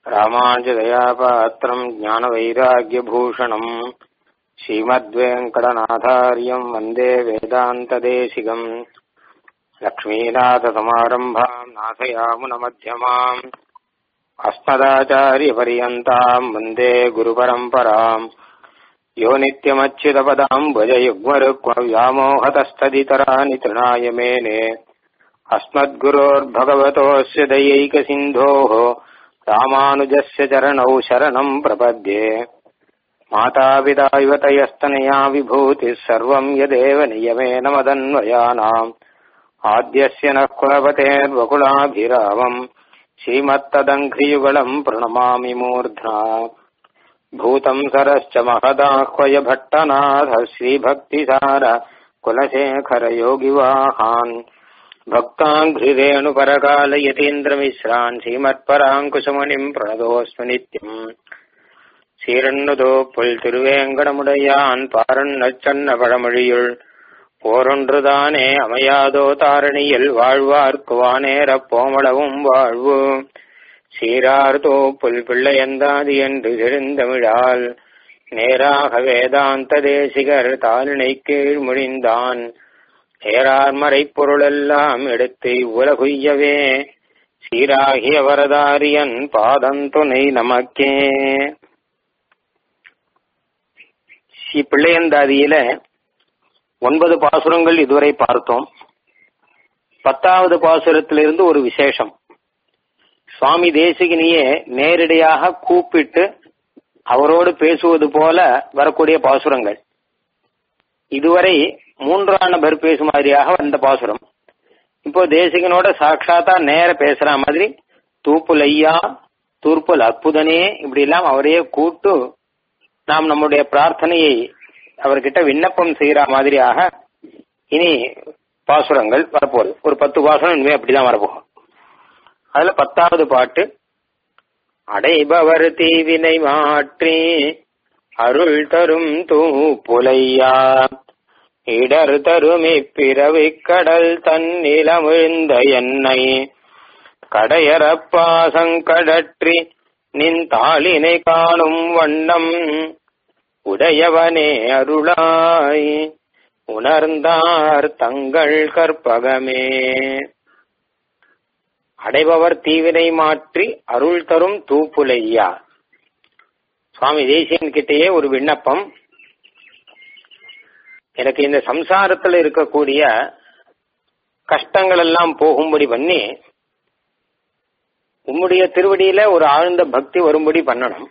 रामानुजदयापात्रम् ज्ञानवैराग्यभूषणम् श्रीमद्वेङ्कटनाथार्यम् वन्दे वेदान्तदेशिकम् लक्ष्मीनाथसमारम्भाम् नाथयामुनमध्यमाम् अस्मदाचार्यपर्यन्ताम् वन्दे गुरुपरम्पराम् यो नित्यमच्युतपदाम् भजयुग्मरुक्मव्यामोहतस्तदितराणि तृणाय मेने अस्मद्गुरोर्भगवतोऽस्य दयैकसिन्धोः रामानुजस्य चरणौ शरणम् प्रपद्ये मातापिता युवतयस्तनया विभूतिः सर्वम् यदेव नियमेन मदन्वयानाम् आद्यस्य नः कुलपतेर्वकुलाभिरामम् श्रीमत्तदङ्घ्रियुगलम् प्रणमामि मूर्ध्ना भूतम् सरश्च महदाह्वय भट्टनाथ श्रीभक्तिसार कुलशेखरयोगिवाहान् भक्ताङ्घ्रिरेणुपरकालयतीन्द्रमिश्रान् श्रीमत्पराङ्कुशमुनिम् प्रणतोऽस्मि नित्यम् சீரன்னுதோ புல் திருவேங்கடமுடையான் பாரண்ணச்சன்ன பழமொழியுள் போரொன்றுதானே அமையாதோ தாரணியில் வாழ்வார்க்கு வானேரப் போமளவும் வாழ்வு சீரார்தோ புல் பிள்ளையந்தாதி என்று தெரிந்தமிழால் நேராக வேதாந்த தேசிகர் தாளினை கீழ் முடிந்தான் ஏறார்மறை பொருளெல்லாம் எடுத்து உலகுய்யவே சீராகிய வரதாரியன் பாதந்துணை நமக்கே ஸ்ரீ பிள்ளையந்தாதியில ஒன்பது பாசுரங்கள் இதுவரை பார்த்தோம் பத்தாவது பாசுரத்திலிருந்து ஒரு விசேஷம் சுவாமி தேசிகனியே நேரடியாக கூப்பிட்டு அவரோடு பேசுவது போல வரக்கூடிய பாசுரங்கள் இதுவரை மூன்றாம் நபர் பேசும் மாதிரியாக வந்த பாசுரம் இப்போ தேசிகனோட சாட்சாத்தா நேர பேசுற மாதிரி தூப்புல் ஐயா தூர்ப்புல் அற்புதனே இப்படி எல்லாம் அவரையே கூட்டு நாம் நம்முடைய பிரார்த்தனையை அவர்கிட்ட விண்ணப்பம் செய்யற மாதிரியாக இனி பாசுரங்கள் வரப்போகுது ஒரு பத்து பாசுரம் இனிமே அப்படிதான் வரப்போகும் அதுல பத்தாவது பாட்டு அடைபவர் தீவினை மாற்றி அருள் தரும் தூ புலையா இடர் தருமி பிறவி கடல் தன்னிலமிழ்ந்த என்னை கடையறப்பாசங்கடற்றி நின் தாளினை காணும் வண்ணம் உடையவனே அருளாய் உணர்ந்தார் தங்கள் கற்பகமே அடைபவர் தீவினை மாற்றி அருள் தரும் தூப்புலையா சுவாமி தேசியன் கிட்டேயே ஒரு விண்ணப்பம் எனக்கு இந்த சம்சாரத்தில் இருக்கக்கூடிய கஷ்டங்கள் எல்லாம் போகும்படி பண்ணி உம்முடைய திருவடியில ஒரு ஆழ்ந்த பக்தி வரும்படி பண்ணணும்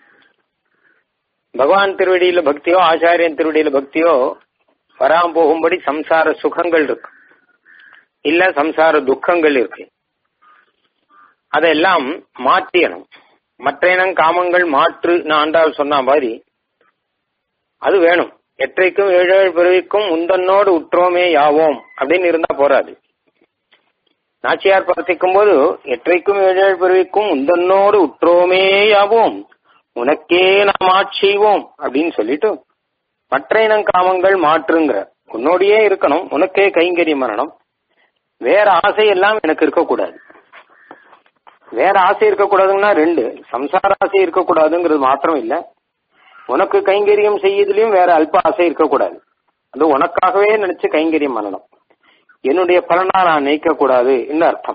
பகவான் திருவடியில பக்தியோ ஆச்சாரியன் திருவடியில பக்தியோ வராம போகும்படி சம்சார சுகங்கள் இருக்கு இல்ல சம்சார துக்கங்கள் இருக்கு அதெல்லாம் மாற்றியணும் மற்ற இனம் காமங்கள் மாற்று ஆண்டால் சொன்ன மாதிரி அது வேணும் எற்றைக்கும் ஏழு ஏழு பிறவிக்கும் உந்தன்னோடு உற்றோமே யாவோம் அப்படின்னு இருந்தா போராது நாச்சியார் பிரார்த்திக்கும் போது எற்றைக்கும் ஏழு ஏழு பிறவிக்கும் உந்தன்னோடு உற்றோமே யாவோம் உனக்கே நாம் ஆட்சிவோம் அப்படின்னு சொல்லிட்டு மற்ற இனம் காமங்கள் மாற்றுங்கிற உன்னோடையே இருக்கணும் உனக்கே கைங்கரியம் பண்ணணும் வேற ஆசை எல்லாம் எனக்கு இருக்கக்கூடாது வேற ஆசை இருக்கக்கூடாதுன்னா ரெண்டு சம்சார ஆசை இருக்கக்கூடாதுங்கிறது மாத்திரம் இல்ல உனக்கு கைங்கரியம் செய்யறதுலயும் வேற அல்ப ஆசை இருக்கக்கூடாது அது உனக்காகவே நினைச்சு கைங்கரியம் பண்ணணும் என்னுடைய பலனா நான் நினைக்க கூடாது அர்த்தம்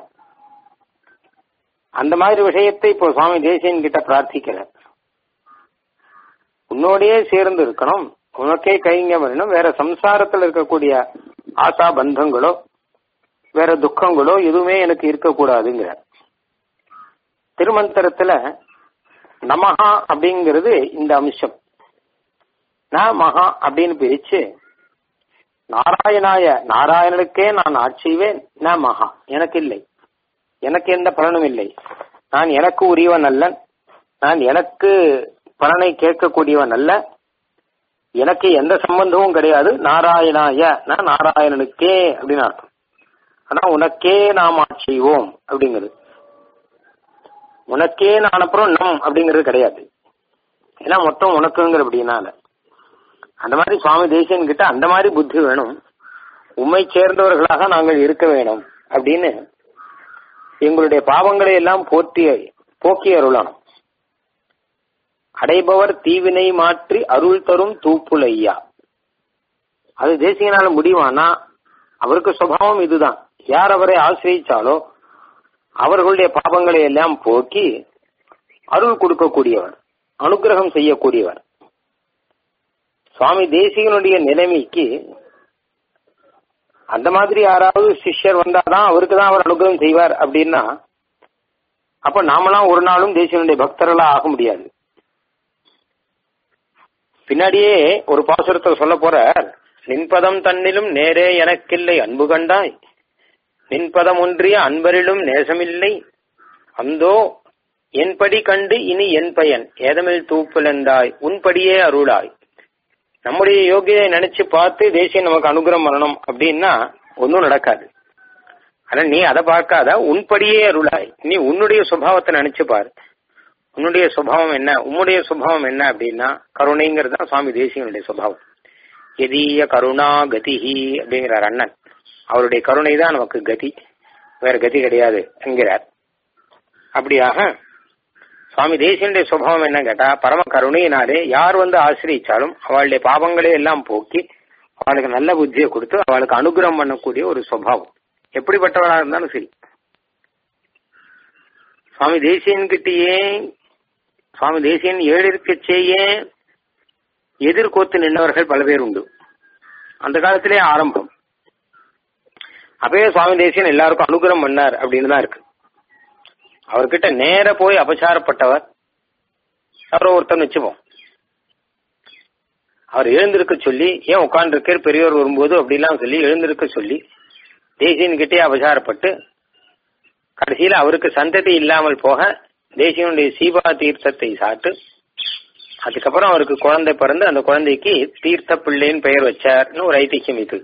அந்த மாதிரி விஷயத்தை இப்போ சுவாமி தேசியன் கிட்ட பிரார்த்திக்கிறார் உன்னோடையே சேர்ந்து இருக்கணும் உனக்கே கைங்க வரணும் வேற சம்சாரத்தில் இருக்கக்கூடிய ஆசா பந்தங்களோ வேற துக்கங்களோ எதுவுமே எனக்கு இருக்கக்கூடாதுங்கிற திருமந்திரத்துல நமஹா அப்படிங்கிறது இந்த அம்சம் நான் மகா அப்படின்னு பிரிச்சு நாராயணாய நாராயணனுக்கே நான் ஆட்சிவேன் நான் மகா எனக்கு இல்லை எனக்கு எந்த பலனும் இல்லை நான் எனக்கு உரியவன் அல்ல நான் எனக்கு பலனை கேட்கக்கூடியவன் அல்ல எனக்கு எந்த சம்பந்தமும் கிடையாது நாராயணாய நான் நாராயணனுக்கே அப்படின்னு அர்த்தம் ஆனா உனக்கே நாம் ஆட்சிவோம் அப்படிங்கிறது உனக்கே நான் அப்புறம் நம் அப்படிங்கிறது கிடையாது ஏன்னா மொத்தம் உனக்குங்கிற அப்படின்னால அந்த மாதிரி சுவாமி தேசியன் கிட்ட அந்த மாதிரி புத்தி வேணும் உண்மை சேர்ந்தவர்களாக நாங்கள் இருக்க வேணும் அப்படின்னு எங்களுடைய பாவங்களை எல்லாம் போற்றி போக்கி அருளணும் அடைபவர் தீவினை மாற்றி அருள் தரும் தூப்புலையா அது தேசிகனால முடியுமானா அவருக்கு சுபாவம் இதுதான் யார் அவரை ஆசிரியிச்சாலோ அவர்களுடைய பாபங்களை எல்லாம் போக்கி அருள் கொடுக்கக்கூடியவர் அனுகிரகம் செய்யக்கூடியவர் சுவாமி தேசிகனுடைய நிலைமைக்கு அந்த மாதிரி யாராவது சிஷ்யர் வந்தாதான் அவருக்கு தான் அவர் அனுகிரகம் செய்வார் அப்படின்னா அப்ப நாமெல்லாம் ஒரு நாளும் தேசியனுடைய பக்தர்களா ஆக முடியாது பின்னாடியே ஒரு பாசுரத்தை சொல்ல போற நின்பதம் தன்னிலும் நேரே எனக்கில்லை அன்பு கண்டாய் நின்பதம் ஒன்றிய அன்பரிலும் நேசமில்லை அந்தோ என்படி கண்டு இனி என் பயன் ஏதமில் தூப்புலந்தாய் உன்படியே அருளாய் நம்முடைய யோகியை நினைச்சு பார்த்து தேசியம் நமக்கு அனுகிரகம் பண்ணணும் அப்படின்னா ஒன்றும் நடக்காது ஆனா நீ அதை பார்க்காத உன்படியே அருளாய் நீ உன்னுடைய சுபாவத்தை நினைச்சு பாரு உன்னுடைய சுபாவம் என்ன உன்னுடைய சுபாவம் என்ன அப்படின்னா கருணைங்கிறது தான் சுவாமி தேசியனுடைய சுபாவம் எதீய கருணா கதிஹி அப்படிங்கிறார் அண்ணன் அவருடைய கருணை தான் நமக்கு கதி வேற கதி கிடையாது என்கிறார் அப்படியாக சுவாமி தேசியனுடைய சுபாவம் என்ன கேட்டா பரம கருணையினாலே யார் வந்து ஆசிரியிச்சாலும் அவளுடைய பாவங்களை எல்லாம் போக்கி அவளுக்கு நல்ல புத்தியை கொடுத்து அவளுக்கு அனுகிரகம் பண்ணக்கூடிய ஒரு சுபாவம் எப்படிப்பட்டவளாக இருந்தாலும் சரி சுவாமி தேசியன் கிட்டேயே சுவாமி தேசியன் ஏழு இருக்கச்சேயே எதிர்கோத்து நின்றவர்கள் பல பேர் உண்டு அந்த காலத்திலே ஆரம்பம் அப்பயே சுவாமி தேசியன் எல்லாருக்கும் அனுகிரகம் பண்ணார் அப்படின்னு தான் இருக்கு அவர்கிட்ட நேர போய் அபச்சாரப்பட்டவர் யாரோ ஒருத்தன் வச்சுப்போம் அவர் எழுந்திருக்க சொல்லி ஏன் உட்காந்துருக்கார் பெரியவர் வரும்போது அப்படிலாம் சொல்லி எழுந்திருக்க சொல்லி தேசியன் கிட்டே அபசாரப்பட்டு கடைசியில அவருக்கு சந்ததி இல்லாமல் போக தேசியனுடைய சீபா தீர்த்தத்தை சாட்டு அதுக்கப்புறம் அவருக்கு குழந்தை பிறந்து அந்த குழந்தைக்கு தீர்த்த பிள்ளைன்னு பெயர் வச்சார்னு ஒரு ஐதிஹ்யம் இது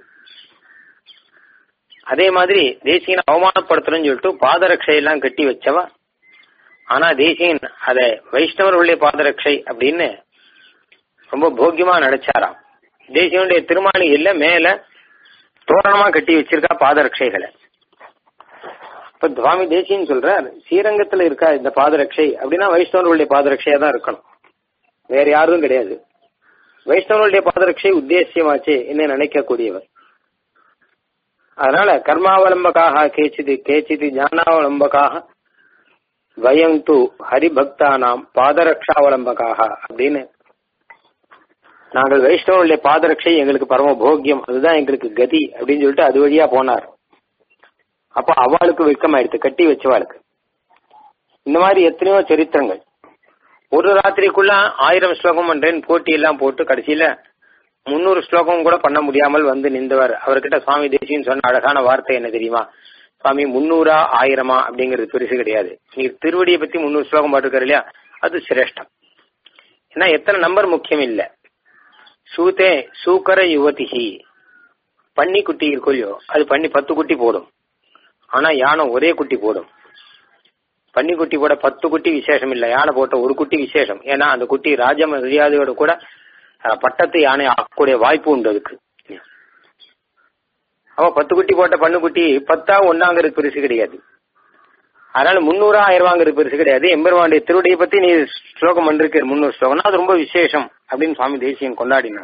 அதே மாதிரி தேசியனை அவமானப்படுத்தணும்னு சொல்லிட்டு பாதரட்சை எல்லாம் கட்டி வச்சவா ஆனா தேசியன் அதை வைஷ்ணவர்களுடைய பாதரட்சை அப்படின்னு ரொம்ப போக்கியமா நினைச்சாராம் தேசியனுடைய திருமாளிகையில மேல தோரணமா கட்டி வச்சிருக்கா பாதரட்சைகளை இப்ப சுவாமி தேசியன் சொல்றார் ஸ்ரீரங்கத்துல இருக்கா இந்த பாதரட்சை அப்படின்னா வைஷ்ணவர்களுடைய பாதரட்சையா தான் இருக்கணும் வேற யாரும் கிடையாது வைஷ்ணவர்களுடைய பாதரட்சை உத்தேசியமாச்சு என்ன நினைக்கக்கூடியவர் அதனால கர்மாவலம்பகாக கேச்சிது கேச்சிது ஞானாவலம்பகாக வயம் து ஹரிபக்தானாம் பாதரக்ஷாவலம்பகாக அப்படின்னு நாங்கள் வைஷ்ணவனுடைய பாதரட்சை எங்களுக்கு பரம போக்கியம் அதுதான் எங்களுக்கு கதி அப்படின்னு சொல்லிட்டு அது வழியா போனார் அப்ப அவளுக்கு வெக்கமாயிடுத்து கட்டி வச்சவாளுக்கு இந்த மாதிரி எத்தனையோ சரித்திரங்கள் ஒரு ராத்திரிக்குள்ள ஆயிரம் ஸ்லோகம் பண்றேன்னு போட்டி எல்லாம் போட்டு கடைசியில முன்னூறு ஸ்லோகம் கூட பண்ண முடியாமல் வந்து நின்றவர் அவர்கிட்ட சுவாமி தேசியன் சொன்ன அழகான வார்த்தை என்ன தெரியுமா சுவாமி முன்னூறா ஆயிரமா அப்படிங்கிறது பெருசு கிடையாது நீ திருவடியை பத்தி முன்னூறு ஸ்லோகம் பாட்டுருக்காரு இல்லையா அது சிரேஷ்டம் ஏன்னா எத்தனை நம்பர் முக்கியம் இல்ல சூதே சூக்கர யுவதிஹி பன்னி குட்டி இருக்கும் இல்லையோ அது பண்ணி பத்து குட்டி போடும் ஆனா யானை ஒரே குட்டி போடும் பன்னி குட்டி போட பத்து குட்டி விசேஷம் இல்ல யானை போட்ட ஒரு குட்டி விசேஷம் ஏன்னா அந்த குட்டி ராஜ மரியாதையோட கூட பட்டத்து யானை ஆக்கக்கூடிய வாய்ப்பு உண்டு அதுக்கு அவ பத்து குட்டி போட்ட பண்ணு குட்டி பத்தா ஒன்னாங்கிறது பெருசு கிடையாது அதனால முன்னூறா ஆயிரவாங்கிறது பெருசு கிடையாது எம்பெருமானுடைய திருவடியை பத்தி நீ ஸ்லோகம் பண்ணிருக்க முன்னூறு ஸ்லோகம்னா அது ரொம்ப விசேஷம் அப்படின்னு சுவாமி தேசியம் கொண்டாடினார்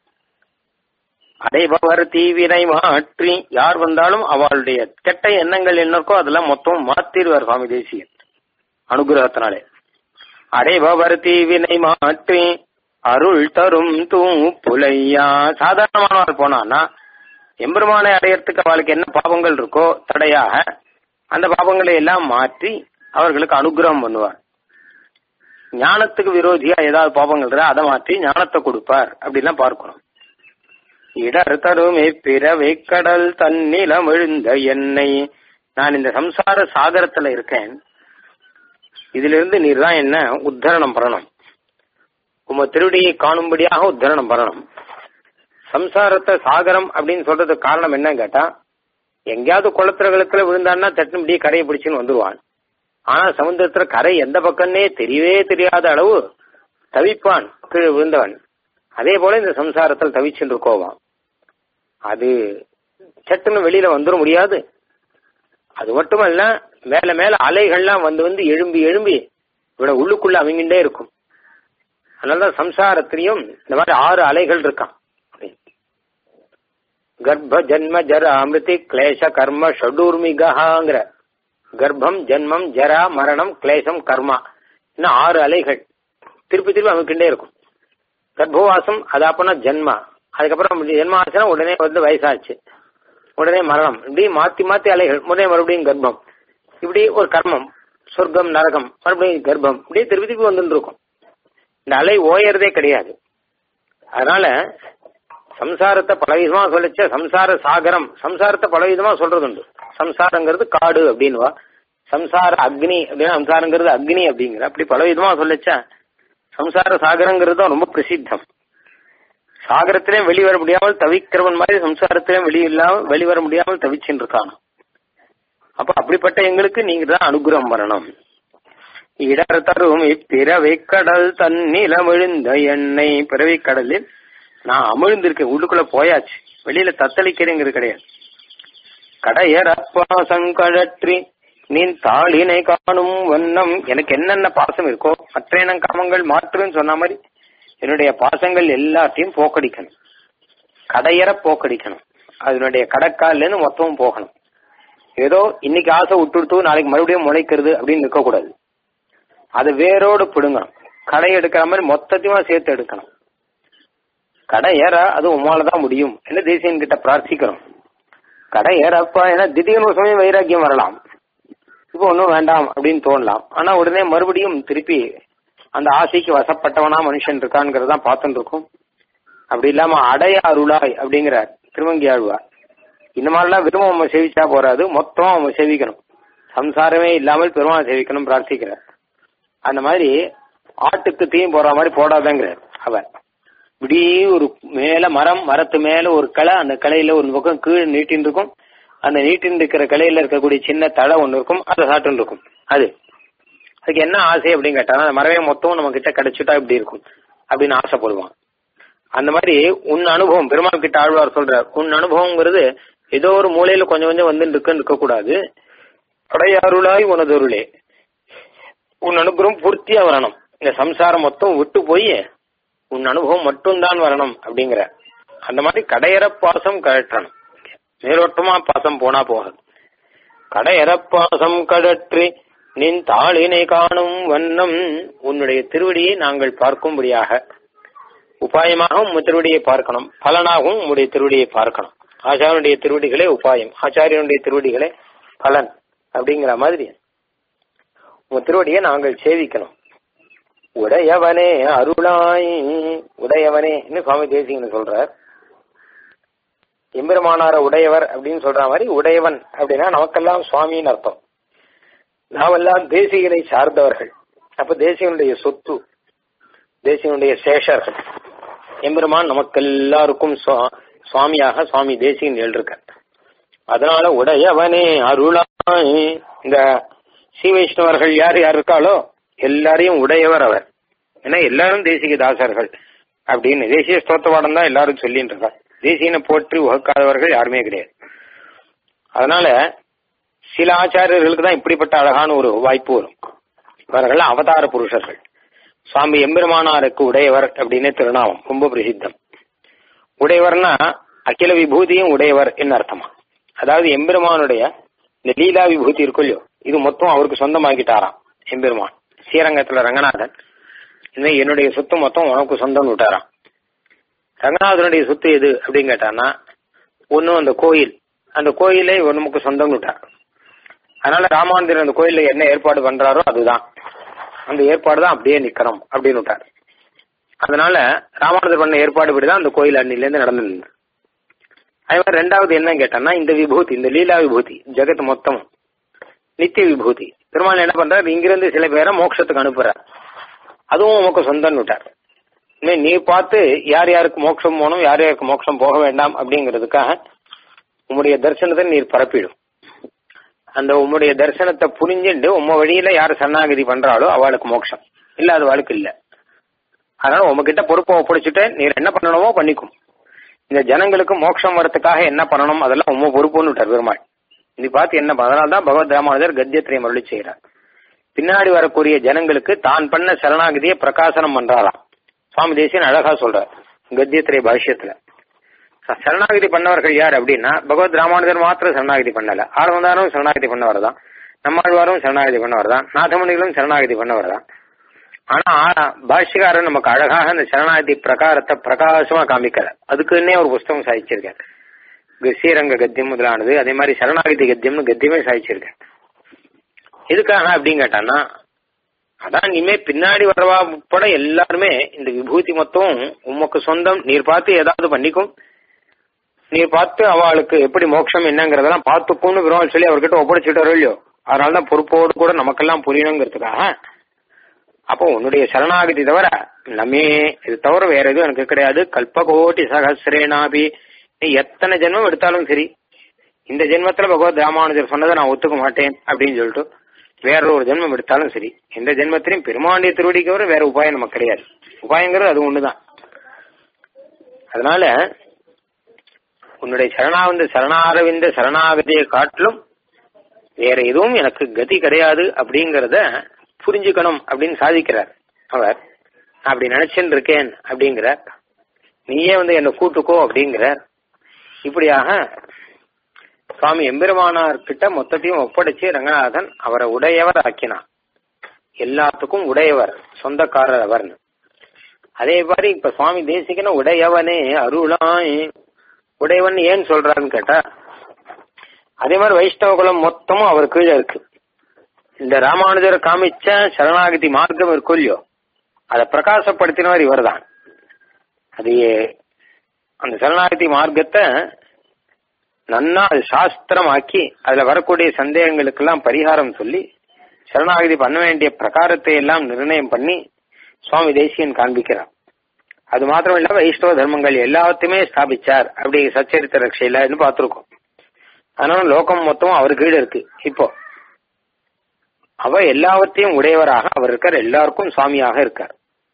அடைபவர் தீவினை மாற்றி யார் வந்தாலும் அவளுடைய கெட்ட எண்ணங்கள் என்ன இருக்கோ அதெல்லாம் மொத்தம் மாத்திடுவார் சுவாமி தேசியன் அனுகிரகத்தினாலே அடைபவர் தீவினை மாற்றி அருள் தரும் தூ புலையா சாதாரணமானவர் போனான்னா எம்பெருமானை அடையறதுக்கு அவளுக்கு என்ன பாவங்கள் இருக்கோ தடையாக அந்த பாவங்களை எல்லாம் மாற்றி அவர்களுக்கு அனுகிரகம் பண்ணுவார் ஞானத்துக்கு விரோதியா ஏதாவது பாவங்கள் இருக்கா அதை மாற்றி ஞானத்தை கொடுப்பார் அப்படிலாம் பார்க்கணும் இடர் தருமே பிறவை கடல் தன்னிலம் எழுந்த என்னை நான் இந்த சம்சார சாகரத்துல இருக்கேன் இதுல இருந்து நீர் தான் என்ன உத்தரணம் பண்ணணும் உம திருடியை காணும்படியாக உத்தரணம் பண்ணணும் சம்சாரத்தை சாகரம் அப்படின்னு சொல்றதுக்கு காரணம் என்ன கேட்டா எங்கேயாவது குளத்துல வெள்ளத்துல விழுந்தான்னா தட்டும்படியே கரையை பிடிச்சுன்னு வந்துருவான் ஆனா சமுத்திரத்துல கரை எந்த பக்கம்னே தெரியவே தெரியாத அளவு தவிப்பான் கீழே விழுந்தவன் அதே போல இந்த சம்சாரத்தில் தவிச்சுட்டு இருக்கோவான் அது சட்டுன்னு வெளியில வந்துட முடியாது அது மட்டுமல்ல மேல மேல அலைகள்லாம் வந்து வந்து எழும்பி எழும்பி இவட உள்ளுக்குள்ள அவங்கிட்டே இருக்கும் அதனாலதான் சம்சாரத்திலையும் இந்த மாதிரி ஆறு அலைகள் இருக்கான் கர்ப்ப ஜன்ம ஜர அமிர்தி கிளேச கர்ம ஷடூர்மிகாங்கிற கர்ப்பம் ஜென்மம் ஜரா மரணம் கிளேசம் கர்மா இன்னும் ஆறு அலைகள் திருப்பி திருப்பி அமைக்கிட்டே இருக்கும் கர்ப்பவாசம் அது அப்பனா ஜென்மா அதுக்கப்புறம் ஜென்ம ஆச்சுன்னா உடனே வந்து வயசாச்சு உடனே மரணம் இப்படி மாத்தி மாத்தி அலைகள் உடனே மறுபடியும் கர்ப்பம் இப்படி ஒரு கர்மம் சொர்க்கம் நரகம் மறுபடியும் கர்ப்பம் இப்படியே திருப்பி திருப்பி வந்துட்டு இருக்கும் இந்த அலை ஓயறதே கிடையாது அதனால சம்சாரத்தை பலவிதமா சொல்லிச்ச சம்சார சாகரம் சம்சாரத்தை பலவிதமா சொல்றது உண்டு சம்சாரங்கிறது காடு அப்படின்வா சம்சார அக்னி அப்படின்னா சம்சாரங்கிறது அக்னி அப்படிங்கிற அப்படி பலவிதமா சொல்லிச்சா சம்சார சாகரங்கிறது தான் ரொம்ப பிரசித்தம் சாகரத்திலே வெளிவர முடியாமல் தவிக்கிறவன் மாதிரி சம்சாரத்திலே வெளியில்லாம வெளிவர முடியாமல் தவிச்சுட்டு இருக்கான் அப்ப அப்படிப்பட்ட எங்களுக்கு நீங்க தான் அனுகிரகம் வரணும் இடர் தரும் இப்பிறவை கடல் தன்னில விழுந்த எண்ணெய் பிறவை கடலில் நான் அமிழ்ந்திருக்கேன் உள்ளுக்குள்ள போயாச்சு வெளியில தத்தளிக்கிறேங்கிறது கிடையாது கடையரப்பாசங்கழற்றி நீ தாளினை காணும் வண்ணம் எனக்கு என்னென்ன பாசம் இருக்கோ மற்ற காமங்கள் மாற்றுன்னு சொன்ன மாதிரி என்னுடைய பாசங்கள் எல்லாத்தையும் போக்கடிக்கணும் கடையற போக்கடிக்கணும் அதனுடைய கடக்கால இருந்து மொத்தமும் போகணும் ஏதோ இன்னைக்கு ஆசை விட்டுடுத்து நாளைக்கு மறுபடியும் முளைக்கிறது அப்படின்னு இருக்கக்கூடாது அது வேரோடு பிடுங்கணும் கடை எடுக்கிற மாதிரி மொத்தத்தையும் சேர்த்து எடுக்கணும் கடை ஏற அது உமால தான் முடியும் என்ன தேசியன் கிட்ட பிரார்த்திக்கிறோம் கடை ஏறப்பா ஏன்னா திடீர்னு ஒரு சமயம் வைராக்கியம் வரலாம் இப்போ ஒன்றும் வேண்டாம் அப்படின்னு தோணலாம் ஆனா உடனே மறுபடியும் திருப்பி அந்த ஆசைக்கு வசப்பட்டவனா மனுஷன் இருக்கான்ங்கிறத தான் பார்த்துட்டு இருக்கும் அப்படி இல்லாம அடைய அருளாய் அப்படிங்கிற திருவங்கி ஆழ்வார் இந்த மாதிரிலாம் வெறும் நம்ம சேவிச்சா போறாது மொத்தம் அவங்க சேவிக்கணும் சம்சாரமே இல்லாமல் பெருமாள் சேவிக்கணும் பிரார்த்திக்கிறார் அந்த மாதிரி ஆட்டுக்கு தீயும் போற மாதிரி போடாதங்கிறார் அவர் இப்படி ஒரு மேல மரம் மரத்து மேல ஒரு கிளை அந்த கிளையில ஒரு பக்கம் கீழே நீட்டின்னு இருக்கும் அந்த நீட்டின்னு இருக்கிற கிளையில இருக்கக்கூடிய சின்ன தழை ஒன்று இருக்கும் அதை சாப்பிட்டு இருக்கும் அது அதுக்கு என்ன ஆசை அப்படின்னு கேட்டா அந்த மரவே மொத்தம் நம்ம கிட்ட கிடைச்சிட்டா இப்படி இருக்கும் அப்படின்னு ஆசைப்படுவான் அந்த மாதிரி உன் அனுபவம் பெருமாள் கிட்ட ஆழ்வார் சொல்றார் உன் அனுபவங்கிறது ஏதோ ஒரு மூலையில கொஞ்சம் கொஞ்சம் வந்து இருக்குன்னு இருக்கக்கூடாது அடையாருளாய் உனதொருளே உன் அனுபவம் பூர்த்தியா வரணும் இந்த சம்சாரம் மொத்தம் விட்டு போய் உன் அனுபவம் மட்டும்தான் வரணும் அப்படிங்கிற அந்த மாதிரி கடையற பாசம் கழற்றணும் மேலோட்டமா பாசம் போனா போகாது கடையற பாசம் கழற்றி நின் தாளினை காணும் வண்ணம் உன்னுடைய திருவடியை நாங்கள் பார்க்கும்படியாக உபாயமாக உன் திருவடியை பார்க்கணும் பலனாகவும் உன்னுடைய திருவடியை பார்க்கணும் ஆச்சாரியனுடைய திருவடிகளே உபாயம் ஆச்சாரியனுடைய திருவடிகளே பலன் அப்படிங்கிற மாதிரி உன் திருவடியை நாங்கள் சேவிக்கணும் உடையவனே அருளாய் உடையவனே சுவாமி தேசிகன்னு சொல்றார் எம்பெருமானார உடையவர் அப்படின்னு சொல்ற மாதிரி உடையவன் அப்படின்னா நமக்கெல்லாம் சுவாமின்னு அர்த்தம் நாமெல்லாம் தேசிகனை சார்ந்தவர்கள் அப்ப தேசிகனுடைய சொத்து தேசிகனுடைய சேஷர்கள் எம்பெருமான் நமக்கு எல்லாருக்கும் சுவாமியாக சுவாமி தேசிகன் எழுதிருக்கார் அதனால உடையவனே அருளாய் இந்த ஸ்ரீ வைஷ்ணவர்கள் யார் யார் இருக்காளோ எல்லாரையும் உடையவர் அவர் ஏன்னா எல்லாரும் தேசிக தாசர்கள் அப்படின்னு தேசிய ஸ்தோத்தவாடம் தான் எல்லாரும் சொல்லிட்டு இருக்கார் தேசியனை போற்றி உகக்காதவர்கள் யாருமே கிடையாது அதனால சில ஆச்சாரியர்களுக்கு தான் இப்படிப்பட்ட அழகான ஒரு வாய்ப்பு வரும் இவர்கள் அவதார புருஷர்கள் சுவாமி எம்பெருமானாருக்கு உடையவர் அப்படின்னு திருநாமம் ரொம்ப பிரசித்தம் உடையவர்னா அகில விபூதியும் உடையவர் என்ன அர்த்தமா அதாவது எம்பெருமானுடைய இந்த லீலா விபூதி இருக்கும் இல்லையோ இது மொத்தம் அவருக்கு சொந்தமாக்கிட்டாராம் எம்பெருமான் ஸ்ரீரங்கத்துல ரங்கநாதன் இனிமே என்னுடைய சொத்து மொத்தம் உனக்கு சொந்தம்னு விட்டாராம் ரங்கநாதனுடைய சொத்து எது அப்படின்னு கேட்டான்னா ஒன்னும் அந்த கோயில் அந்த கோயிலே நமக்கு சொந்தம்னு விட்டார் அதனால ராமானந்தர் அந்த கோயில்ல என்ன ஏற்பாடு பண்றாரோ அதுதான் அந்த ஏற்பாடு தான் அப்படியே நிக்கணும் அப்படின்னு விட்டார் அதனால ராமானந்தர் பண்ண ஏற்பாடு படிதான் அந்த கோயில் அன்னில இருந்து நடந்து அதே மாதிரி ரெண்டாவது என்ன கேட்டான்னா இந்த விபூதி இந்த லீலா விபூதி ஜெகத் மொத்தம் நித்திய விபூதி பெருமாள் என்ன பண்றாரு இங்கிருந்து சில பேரை மோட்சத்துக்கு அனுப்புறார் அதுவும் உமக்கு சொந்தம் விட்டார் நீ பார்த்து யார் யாருக்கு மோட்சம் போகணும் யார் யாருக்கு மோட்சம் போக வேண்டாம் அப்படிங்கிறதுக்காக உம்முடைய தரிசனத்தை நீர் பரப்பிடும் அந்த உம்முடைய தரிசனத்தை புரிஞ்சுட்டு உம்ம வழியில யார் சரணாகதி பண்றாளோ அவளுக்கு மோட்சம் இல்ல அது வாழ்க்கை இல்ல அதனால உங்ககிட்ட பொறுப்பை ஒப்படைச்சுட்டு நீர் என்ன பண்ணணுமோ பண்ணிக்கும் இந்த ஜனங்களுக்கு மோட்சம் வரத்துக்காக என்ன பண்ணணும் அதெல்லாம் உம்ம பொறுப்புன்னு விட்டார் பெருமாள் இது பார்த்து என்ன அதனால தான் பகவத் ராமானுஜர் கத்தியத்திரையும் அருளி செய்கிறார் பின்னாடி வரக்கூடிய ஜனங்களுக்கு தான் பண்ண சரணாகதியை பிரகாசனம் பண்றாராம் சுவாமி தேசியன் அழகா சொல்றார் கத்தியத்திரை பாஷ்யத்துல சரணாகதி பண்ணவர்கள் யார் அப்படின்னா பகவத் ராமானுஜர் மாத்திரம் சரணாகதி பண்ணல ஆழ்வந்தாரும் சரணாகதி பண்ணவர் தான் நம்மாழ்வாரும் சரணாகதி பண்ணவர் தான் நாதமணிகளும் சரணாகதி பண்ணவர் தான் ஆனா பாஷ்யக்காரர் நமக்கு அழகாக அந்த சரணாகதி பிரகாரத்தை பிரகாசமா காமிக்கிறார் அதுக்குன்னே ஒரு புஸ்தகம் சாதிச்சிருக்கார் ஸ்ரீரங்க கத்தியம் முதலானது அதே மாதிரி சரணாகதி கத்தியம்னு கத்தியமே சாதிச்சிருக்கார் எதுக்காக அப்படின்னு கேட்டான்னா அதான் இனிமே பின்னாடி வரவா உட்பட எல்லாருமே இந்த விபூதி மொத்தம் உமக்கு சொந்தம் நீர் பார்த்து ஏதாவது பண்ணிக்கும் நீர் பார்த்து அவளுக்கு எப்படி மோட்சம் என்னங்கிறதெல்லாம் பார்த்துக்கும்னு விரோதம் சொல்லி அவர்கிட்ட ஒப்படைச்சுட்டாரோ இல்லையோ அதனாலதான் பொறுப்போடு கூட நமக்கெல்லாம் புரியணுங்கிறதுக்காக அப்போ உன்னுடைய சரணாகதி தவிர நம்மே இது தவிர வேற எதுவும் எனக்கு கிடையாது கல்பகோட்டி சகசிரேனாபி நீ எத்தனை ஜென்மம் எடுத்தாலும் சரி இந்த ஜென்மத்துல பகவத் ராமானுஜர் சொன்னதை நான் ஒத்துக்க மாட்டேன் அப்படின்னு சொல்லிட்டு வேற ஒரு ஜென்மம் எடுத்தாலும் சரி எந்த ஜென்மத்திலையும் பெருமாண்டிய திருவடிக்கு வர வேற உபாயம் நமக்கு கிடையாது உபாயங்கிறது அது ஒண்ணுதான் அதனால உன்னுடைய சரணாவந்த சரணாரவிந்த சரணாகதியை காட்டிலும் வேற எதுவும் எனக்கு கதி கிடையாது அப்படிங்கறத புரிஞ்சுக்கணும் அப்படின்னு சாதிக்கிறார் அவர் அப்படி நினைச்சுன்னு இருக்கேன் அப்படிங்கிறார் நீயே வந்து என்ன கூட்டுக்கோ அப்படிங்கிறார் இப்படியாக சுவாமி எம்பெருமானார் கிட்ட மொத்தத்தையும் ஒப்படைச்சு ரங்கநாதன் அவரை உடையவர் ஆக்கினார் எல்லாத்துக்கும் உடையவர் சொந்தக்காரர் அவர்னு அதே மாதிரி இப்ப சுவாமி தேசிகன உடையவனே அருளாய் உடையவன் ஏன் சொல்றாருன்னு கேட்டா அதே மாதிரி வைஷ்ணவ குலம் மொத்தமும் அவர் கீழே இருக்கு இந்த ராமானுஜர் காமிச்ச சரணாகதி மார்க்கம் இருக்கும் இல்லையோ அதை பிரகாசப்படுத்தினவர் இவர் தான் அது அந்த சரணாகதி மார்க்கத்தை நன்னா அது சாஸ்திரமாக்கி அதுல வரக்கூடிய சந்தேகங்களுக்கெல்லாம் பரிகாரம் சொல்லி சரணாகதி பண்ண வேண்டிய பிரகாரத்தை எல்லாம் நிர்ணயம் பண்ணி சுவாமி தேசியன் காண்பிக்கிறார் அது மாத்திரம் இல்லாம வைஷ்ணவ தர்மங்கள் எல்லாத்தையுமே ஸ்தாபிச்சார் அப்படி சச்சரித்த ரட்சையில பார்த்திருக்கோம் அதனால லோகம் மொத்தம் அவர் கீழே இருக்கு இப்போ அவ எல்லாவற்றையும் உடையவராக அவர் இருக்கார் எல்லாருக்கும் சுவாமியாக இருக்கார்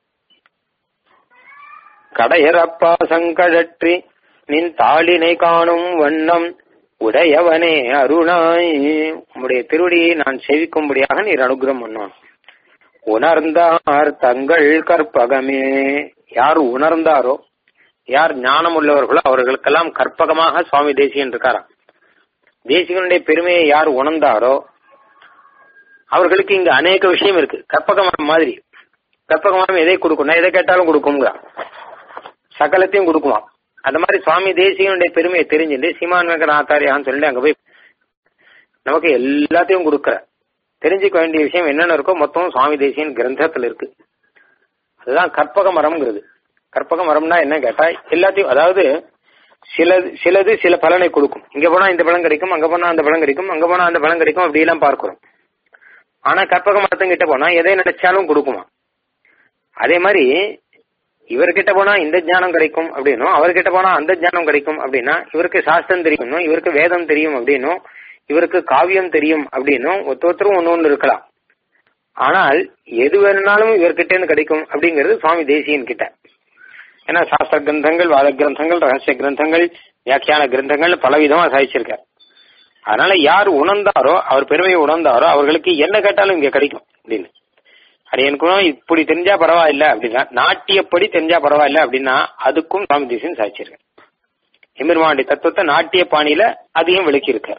கடையரப்பா சங்கடற்றி நின் தாளினை காணும் வண்ணம் உடையவனே அருணாய் உம்முடைய திருவடியை நான் சேவிக்கும்படியாக நீர் அனுகிரம் பண்ணுவான் உணர்ந்தார் தங்கள் கற்பகமே யார் உணர்ந்தாரோ யார் ஞானம் உள்ளவர்களோ அவர்களுக்கெல்லாம் கற்பகமாக சுவாமி தேசிகன் இருக்காராம் தேசிகனுடைய பெருமையை யார் உணர்ந்தாரோ அவர்களுக்கு இங்க அநேக விஷயம் இருக்கு கற்பகமரம் மாதிரி கற்பகமரம் எதை கொடுக்கும் நான் எதை கேட்டாலும் கொடுக்கும்ங்க சகலத்தையும் கொடுக்குமா அந்த மாதிரி சுவாமி தேசிகனுடைய பெருமையை தெரிஞ்சுட்டு சீமான் வெங்கநாத்தாரியான்னு சொல்லிட்டு அங்க போய் நமக்கு எல்லாத்தையும் கொடுக்குற தெரிஞ்சுக்க வேண்டிய விஷயம் என்னென்ன இருக்கோ மொத்தம் சுவாமி தேசியன் கிரந்தத்துல இருக்கு அதுதான் கற்பக மரம்ங்கிறது கற்பக மரம்னா என்ன கேட்டா எல்லாத்தையும் அதாவது சிலது சிலது சில பலனை கொடுக்கும் இங்க போனா இந்த பலன் கிடைக்கும் அங்க போனா அந்த பலன் கிடைக்கும் அங்க போனா அந்த பலன் கிடைக்கும் அப்படி எல்லாம் பார்க்கிறோம் ஆனா கற்பக மரத்துங்கிட்ட போனா எதை நினைச்சாலும் கொடுக்குமா அதே மாதிரி இவர்கிட்ட போனா இந்த ஞானம் கிடைக்கும் அப்படின்னும் அவர்கிட்ட போனா அந்த ஞானம் கிடைக்கும் அப்படின்னா இவருக்கு சாஸ்திரம் தெரியும் இவருக்கு வேதம் தெரியும் அப்படின்னும் இவருக்கு காவியம் தெரியும் அப்படின்னும் ஒருத்தரும் ஒன்னு ஒன்று இருக்கலாம் ஆனால் எது வேணும்னாலும் இவர்கிட்ட இருந்து கிடைக்கும் அப்படிங்கிறது சுவாமி தேசியன் கிட்ட ஏன்னா சாஸ்திர கிரந்தங்கள் வாத கிரந்தங்கள் ரகசிய கிரந்தங்கள் வியாக்கியான கிரந்தங்கள் பல விதமா சாதிச்சிருக்கார் அதனால யார் உணர்ந்தாரோ அவர் பெருமையை உணர்ந்தாரோ அவர்களுக்கு என்ன கேட்டாலும் இங்க கிடைக்கும் அப்படின்னு அது எனக்கு இப்படி தெரிஞ்சா பரவாயில்ல அப்படின்னா நாட்டியப்படி தெரிஞ்சா பரவாயில்ல அப்படின்னா அதுக்கும் சுவாமி தேசியன் சாதிச்சிருக்கார் எம்பெருமாண்டி தத்துவத்தை நாட்டிய பாணியில அதையும் விளக்கியிருக்கார்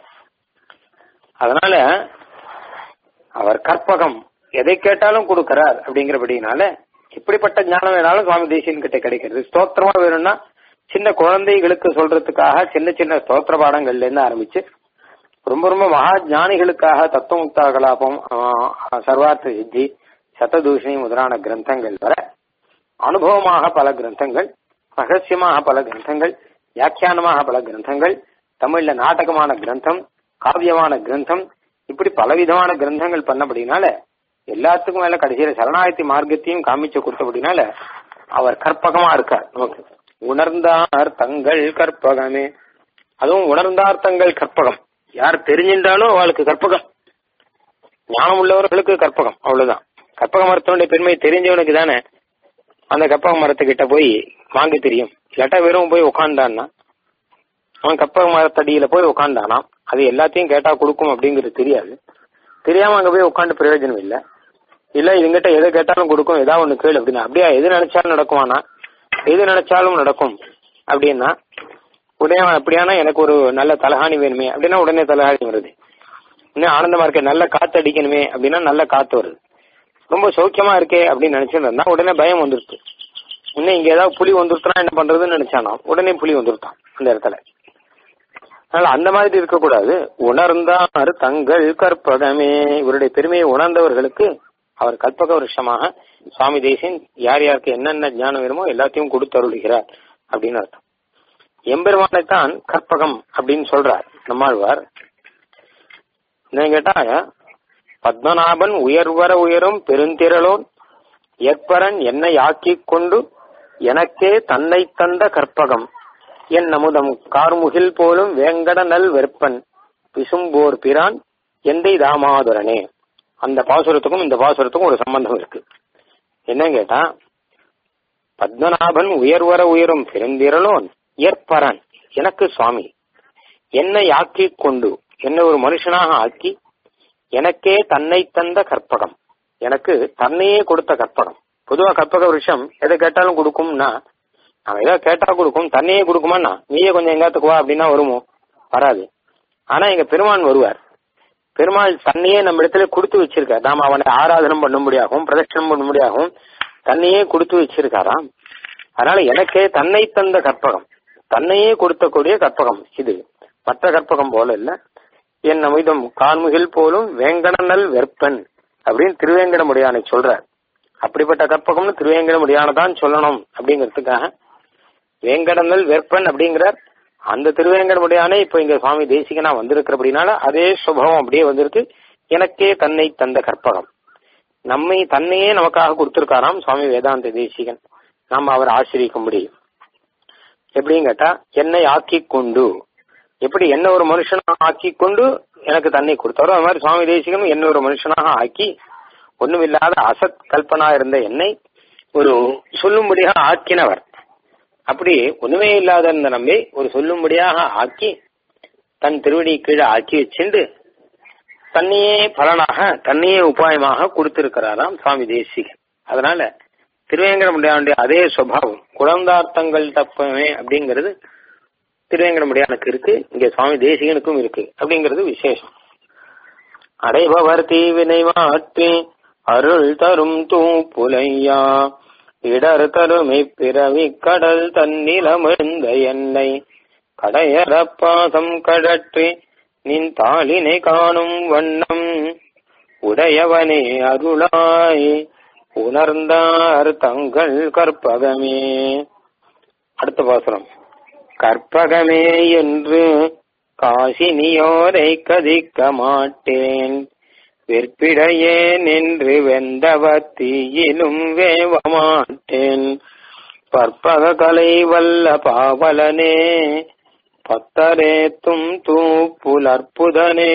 அதனால அவர் கற்பகம் எதை கேட்டாலும் கொடுக்கிறார் அப்படிங்கிறபடினால இப்படிப்பட்ட ஞானம் வேணாலும் சுவாமி தேசியன் கிட்ட கிடைக்கிறது ஸ்தோத்திரமா வேணும்னா சின்ன குழந்தைகளுக்கு சொல்றதுக்காக சின்ன சின்ன ஸ்தோத்திர பாடங்கள்ல இருந்து ஆரம்பிச்சு ரொம்ப ரொம்ப மகா ஞானிகளுக்காக தத்துவமுக்தா கலாபம் சர்வார்த்த சித்தி சததூஷணி முதலான கிரந்தங்கள் வர அனுபவமாக பல கிரந்தங்கள் ரகசியமாக பல கிரந்தங்கள் வியாக்கியானமாக பல கிரந்தங்கள் தமிழ்ல நாடகமான கிரந்தம் காவியமான கிரந்தம் இப்படி பலவிதமான கிரந்தங்கள் பண்ணபடினால எல்லாத்துக்கும் மேல கடைசியில சரணாயத்தி மார்க்கத்தையும் காமிச்சு கொடுத்தபடினால அவர் கற்பகமா இருக்கார் நமக்கு உணர்ந்தார் தங்கள் கற்பகமே அதுவும் உணர்ந்தார் தங்கள் கற்பகம் யார் தெரிஞ்சின்றாலும் அவளுக்கு கற்பகம் ஞானம் உள்ளவர்களுக்கு கற்பகம் அவ்வளவுதான் கற்பக மரத்தினுடைய பெருமை தெரிஞ்சவனுக்கு தானே அந்த கற்பக மரத்துக்கிட்ட போய் வாங்க தெரியும் இல்லாட்டா வெறும் போய் உட்காந்தான்னா அவன் கற்பக மரத்தடியில போய் உட்காந்தானாம் அது எல்லாத்தையும் கேட்டா கொடுக்கும் அப்படிங்கிறது தெரியாது தெரியாம அங்க போய் உட்காந்து பிரயோஜனம் இல்லை இல்ல இதுங்கிட்ட எதை கேட்டாலும் கொடுக்கும் ஏதாவது ஒண்ணு கேளு அப்படின்னா அப்படியா எது நினைச்சாலும் நடக்குமானா எது நினைச்சாலும் நடக்கும் அப்படின்னா உடனே அப்படியானா எனக்கு ஒரு நல்ல தலகாணி வேணுமே அப்படின்னா உடனே தலகாணி வருது இன்னும் ஆனந்தமா இருக்கே நல்ல காத்து அடிக்கணுமே அப்படின்னா நல்ல காத்து வருது ரொம்ப சௌக்கியமா இருக்கே அப்படின்னு நினைச்சிருந்தா உடனே பயம் வந்துருச்சு இன்னும் இங்க ஏதாவது புலி வந்துருத்தா என்ன பண்றதுன்னு நினைச்சானா உடனே புலி வந்துருத்தான் அந்த இடத்துல அதனால அந்த மாதிரி இருக்கக்கூடாது உணர்ந்தார் தங்கள் கற்பகமே இவருடைய பெருமையை உணர்ந்தவர்களுக்கு அவர் கற்பக வருஷமாக சுவாமி தேசியன் யார் யாருக்கு என்னென்ன ஞானம் வேணுமோ எல்லாத்தையும் கொடுத்து அருளுகிறார் அப்படின்னு அர்த்தம் எம்பெருமானைத்தான் கற்பகம் அப்படின்னு சொல்றார் நம்மாழ்வார் என்ன கேட்டா பத்மநாபன் உயர்வர உயரும் பெருந்திரளோன் எற்பரன் என்னை ஆக்கிக் கொண்டு எனக்கே தன்னை தந்த கற்பகம் என் அமுதம் கார்முகில் போலும் வேங்கட நல் வெற்பன் பிசும்போர் பிரான் எந்தை தாமாதுரனே அந்த பாசுரத்துக்கும் இந்த பாசுரத்துக்கும் ஒரு சம்பந்தம் இருக்கு என்ன கேட்டா பத்மநாபன் உயர்வர உயரும் பெருந்திரளோன் ஏற்பரன் எனக்கு சுவாமி என்னை ஆக்கிக் கொண்டு என்னை ஒரு மனுஷனாக ஆக்கி எனக்கே தன்னை தந்த கற்பகம் எனக்கு தன்னையே கொடுத்த கற்பகம் பொதுவா கற்பக விஷயம் எதை கேட்டாலும் கொடுக்கும்னா அவன் ஏதாவது கேட்டா கொடுக்கும் தன்னையே கொடுக்குமான்னா நீயே கொஞ்சம் எங்காத்துக்கு வா அப்படின்னா வருமோ வராது ஆனா எங்க பெருமான் வருவார் பெருமாள் தன்னையே நம்ம இடத்துல கொடுத்து வச்சிருக்கார் நாம அவனை ஆராதனம் பண்ண முடியாகவும் பிரதட்சணம் பண்ண முடியாகவும் தன்னையே கொடுத்து வச்சிருக்காராம் அதனால எனக்கே தன்னை தந்த கற்பகம் தன்னையே கொடுத்தக்கூடிய கற்பகம் இது மற்ற கற்பகம் போல இல்ல என் அமிதம் கான்முகில் போலும் வேங்கடநல் வெற்பன் அப்படின்னு திருவேங்கடமுடியானை சொல்றார் அப்படிப்பட்ட கற்பகம்னு திருவேங்கடமுடியான தான் சொல்லணும் அப்படிங்கிறதுக்காக வேங்கடநல் வெற்பன் அப்படிங்கிறார் அந்த திருவேங்கடமுடியானே இப்ப இங்க சுவாமி தேசிகனா வந்திருக்கிறபடினால அதே சுபவம் அப்படியே வந்திருக்கு எனக்கே தன்னை தந்த கற்பகம் நம்மை தன்னையே நமக்காக கொடுத்திருக்காராம் சுவாமி வேதாந்த தேசிகன் நாம் அவர் ஆசிரியிக்க முடியும் எப்படின்னு கேட்டா என்னை ஆக்கி கொண்டு எப்படி என்ன ஒரு மனுஷனாக ஆக்கி கொண்டு எனக்கு தன்னை கொடுத்தாரோ அது மாதிரி சுவாமி தேசிகனும் என்ன ஒரு மனுஷனாக ஆக்கி ஒண்ணுமில்லாத அசத் கல்பனா இருந்த என்னை ஒரு சொல்லும்படியாக ஆக்கினவர் அப்படி ஒண்ணுமே இல்லாத இந்த நம்பி ஒரு சொல்லும்படியாக ஆக்கி தன் திருவடி கீழே ஆக்கி வச்சுண்டு தன்னையே பலனாக தன்னையே உபாயமாக கொடுத்திருக்கிறாராம் சுவாமி தேசிகன் அதனால திருவேங்கடமுடியானுடைய அதே சுவாவம் குழந்தார்த்தங்கள் தப்பமே அப்படிங்கிறது திருவேங்கடமுடியானுக்கு இருக்கு இங்க சுவாமி தேசிகனுக்கும் இருக்கு அப்படிங்கிறது விசேஷம் அடைபவர் தீவினை மாற்றி அருள் தரும் தூ புலையா இடர் தருமை பிறவி கடல் தன்னிலமிழ்ந்த என்னை கடையறப்பாசம் கடற்றி நின் தாளினை காணும் வண்ணம் உடையவனே அருளாய் உணர்ந்தார் தங்கள் கற்பகமே அடுத்த பாசுரம் கற்பகமே என்று காசினியோரை கதிக்க மாட்டேன் விற்பிடையே நின்று வெந்தவத்தீயிலும் வேவ மாட்டேன் பற்பக கலை வல்ல பாவலனே பத்தரேத்தும் தூப்புலற்புதனே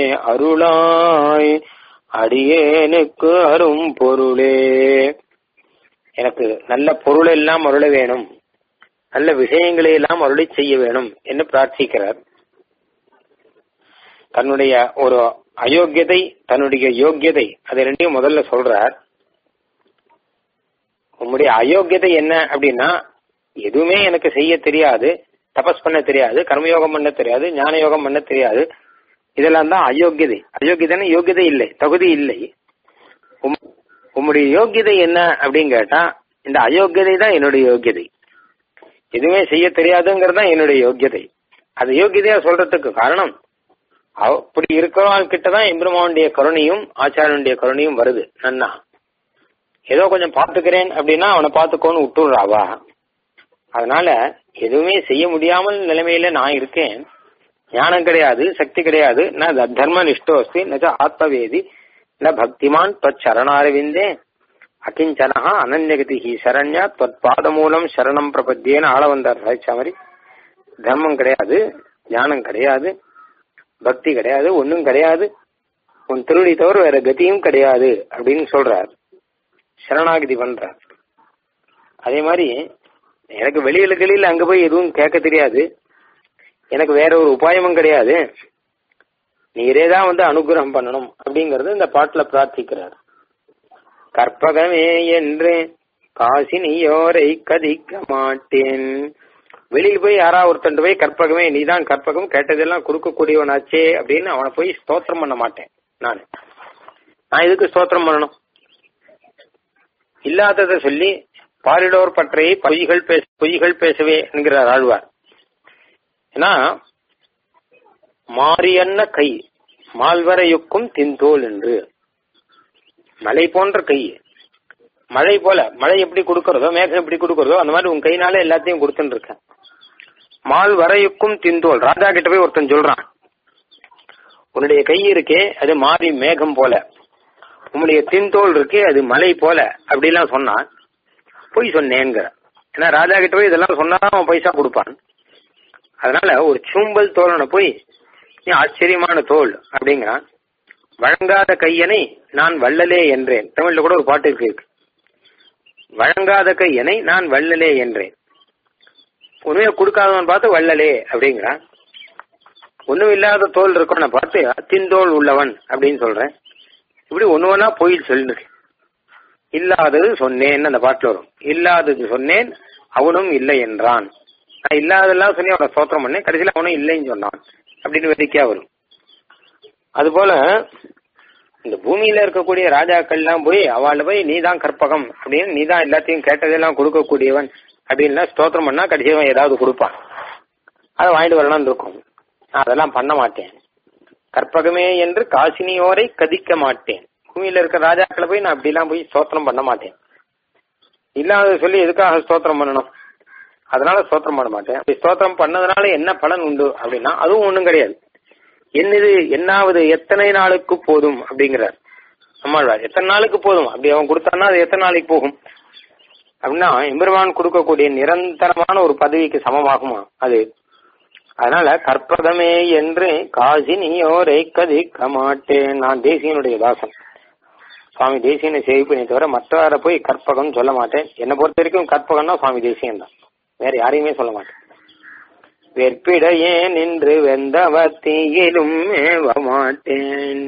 அருளாய் அடியேனுக்கு அரும் பொருளே எனக்கு நல்ல பொருள் எல்லாம் அருள வேணும் நல்ல விஷயங்களை எல்லாம் அருளை செய்ய வேணும் என்று பிரார்த்திக்கிறார் தன்னுடைய ஒரு அயோக்கியதை தன்னுடைய யோக்கியதை அதை ரெண்டையும் முதல்ல சொல்றார் உன்னுடைய அயோக்கியதை என்ன அப்படின்னா எதுவுமே எனக்கு செய்ய தெரியாது தபஸ் பண்ண தெரியாது கர்மயோகம் பண்ண தெரியாது ஞான யோகம் பண்ண தெரியாது இதெல்லாம் தான் அயோக்கியதை அயோக்கியதைன்னு யோக்கியதை இல்லை தகுதி இல்லை உம்முடைய யோக்கியதை என்ன அப்படின்னு கேட்டா இந்த அயோக்கியதை தான் என்னுடைய யோக்கியதை எதுவுமே செய்ய தெரியாதுங்கிறது தான் என்னுடைய யோக்கியதை அது யோக்கியதையா சொல்றதுக்கு காரணம் அப்படி இருக்கிறவன் கிட்டதான் எம்பெருமானுடைய கருணையும் ஆச்சாரனுடைய கருணையும் வருது நன்னா ஏதோ கொஞ்சம் பாத்துக்கிறேன் அப்படின்னா அவனை பாத்துக்கோன்னு விட்டுடுறாவா அதனால எதுவுமே செய்ய முடியாமல் நிலைமையில நான் இருக்கேன் ஞானம் கிடையாது சக்தி கிடையாது ந தர்ம நிஷ்டோஸ்தி ந ஆத்மவேதி ந பக்திமான் தத் சரணாரவிந்தே அகிஞ்சனஹா அனன்யகதி சரண்யா தத் பாதமூலம் சரணம் பிரபத்தியேன்னு ஆள வந்தார் சாய்ச்சா மாதிரி தர்மம் கிடையாது ஞானம் கிடையாது பக்தி கிடையாது ஒன்னும் கிடையாது உன் திருவடி தவிர வேற கதியும் கிடையாது அப்படின்னு சொல்றார் சரணாகதி பண்றார் அதே மாதிரி எனக்கு வெளியில வெளியில அங்க போய் எதுவும் கேட்க தெரியாது எனக்கு வேற ஒரு உபாயமும் கிடையாது நீரே தான் வந்து அனுகிரகம் பண்ணணும் அப்படிங்கறது இந்த பாட்டுல பிரார்த்திக்கிறார் கற்பகமே என்று காசினியோரை கதிக்க மாட்டேன் வெளியில் போய் யாரா ஒருத்தன் போய் கற்பகமே நீதான் கற்பகம் கேட்டதெல்லாம் கொடுக்கக்கூடியவனாச்சே அப்படின்னு அவனை போய் ஸ்தோத்திரம் பண்ண மாட்டேன் நான் நான் இதுக்கு ஸ்தோத்திரம் பண்ணணும் இல்லாததை சொல்லி பாரிடோர் பற்றையை பொய்கள் பேச பொய்கள் பேசவே என்கிறார் ஆழ்வார் ஏன்னா மாரியன்ன கை மால்வரையுக்கும் தின்தோல் என்று மலை போன்ற கை மழை போல மழை எப்படி கொடுக்கறதோ மேகம் எப்படி கொடுக்கறதோ அந்த மாதிரி உன் கைனால எல்லாத்தையும் கொடுத்துட்டு இருக்க மால் வரையுக்கும் தின்தோல் ராஜா கிட்ட போய் ஒருத்தன் சொல்றான் உன்னுடைய கை இருக்கே அது மாறி மேகம் போல உன்னுடைய தின்தோல் இருக்கே அது மலை போல அப்படிலாம் சொன்னான் பொய் சொன்னேங்கிற ஏன்னா ராஜா கிட்ட போய் இதெல்லாம் சொன்னா அவன் பைசா கொடுப்பான் அதனால ஒரு சூம்பல் தோழனை போய் நீ ஆச்சரியமான தோல் அப்படிங்கிறான் வழங்காத கையனை நான் வள்ளலே என்றேன் தமிழ்ல கூட ஒரு பாட்டு இருக்கு வழங்காத கையனை நான் வள்ளலே என்றேன் உண்மையை கொடுக்காதவன் பார்த்து வள்ளலே அப்படிங்கிறான் ஒண்ணும் இல்லாத தோல் இருக்கவனை பார்த்து அத்தின்தோல் உள்ளவன் அப்படின்னு சொல்றேன் இப்படி ஒண்ணு ஒன்னா பொய் சொல்லு இல்லாதது சொன்னேன் அந்த பாட்டுல வரும் இல்லாதது சொன்னேன் அவனும் இல்லை என்றான் நான் இல்லாதெல்லாம் சொல்லி அவனை சோத்திரம் பண்ணேன் கடைசியில் அவனும் இல்லைன்னு சொன்னான் அப்படின்னு வேடிக்கையா வரும் அதுபோல இந்த பூமியில இருக்கக்கூடிய ராஜாக்கள்லாம் போய் அவளை போய் நீதான் கற்பகம் அப்படின்னு நீதான் எல்லாத்தையும் கேட்டதெல்லாம் கொடுக்கக்கூடியவன் அப்படின்னா ஸ்தோத்திரம் பண்ணா கடைசியவன் ஏதாவது கொடுப்பான் அதை வாங்கிட்டு வரலாம்னு இருக்கும் நான் அதெல்லாம் பண்ண மாட்டேன் கற்பகமே என்று காசினியோரை கதிக்க மாட்டேன் பூமியில இருக்க ராஜாக்களை போய் நான் அப்படிலாம் போய் ஸ்தோத்திரம் பண்ண மாட்டேன் இல்லாத சொல்லி எதுக்காக ஸ்தோத்திரம் பண்ணணும் அதனால ஸ்தோத்திரம் பண்ண மாட்டேன் அப்படி ஸ்தோத்திரம் பண்ணதுனால என்ன பலன் உண்டு அப்படின்னா அதுவும் ஒண்ணும் கிடையாது என்னது என்னாவது எத்தனை நாளுக்கு போதும் அப்படிங்கிறார் நம்மாழ்வார் எத்தனை நாளுக்கு போதும் அப்படி அவன் கொடுத்தான்னா அது எத்தனை நாளைக்கு போகும் அப்படின்னா எம்பெருமான் கொடுக்கக்கூடிய நிரந்தரமான ஒரு பதவிக்கு சமமாகுமா அது அதனால கற்பகமே என்று காசினியோரை கதிக்க மாட்டேன் நான் தேசியனுடைய தாசன் சுவாமி தேசியனை சேவிப்பினை தவிர மற்றவரை போய் கற்பகம் சொல்ல மாட்டேன் என்னை பொறுத்த வரைக்கும் கற்பகம்னா சுவாமி தேசியம் தான் வேற யாரையுமே சொல்ல மாட்டேன் வெற்பிடையே நின்று வெந்தவத்தீயிலும் மேவ மாட்டேன்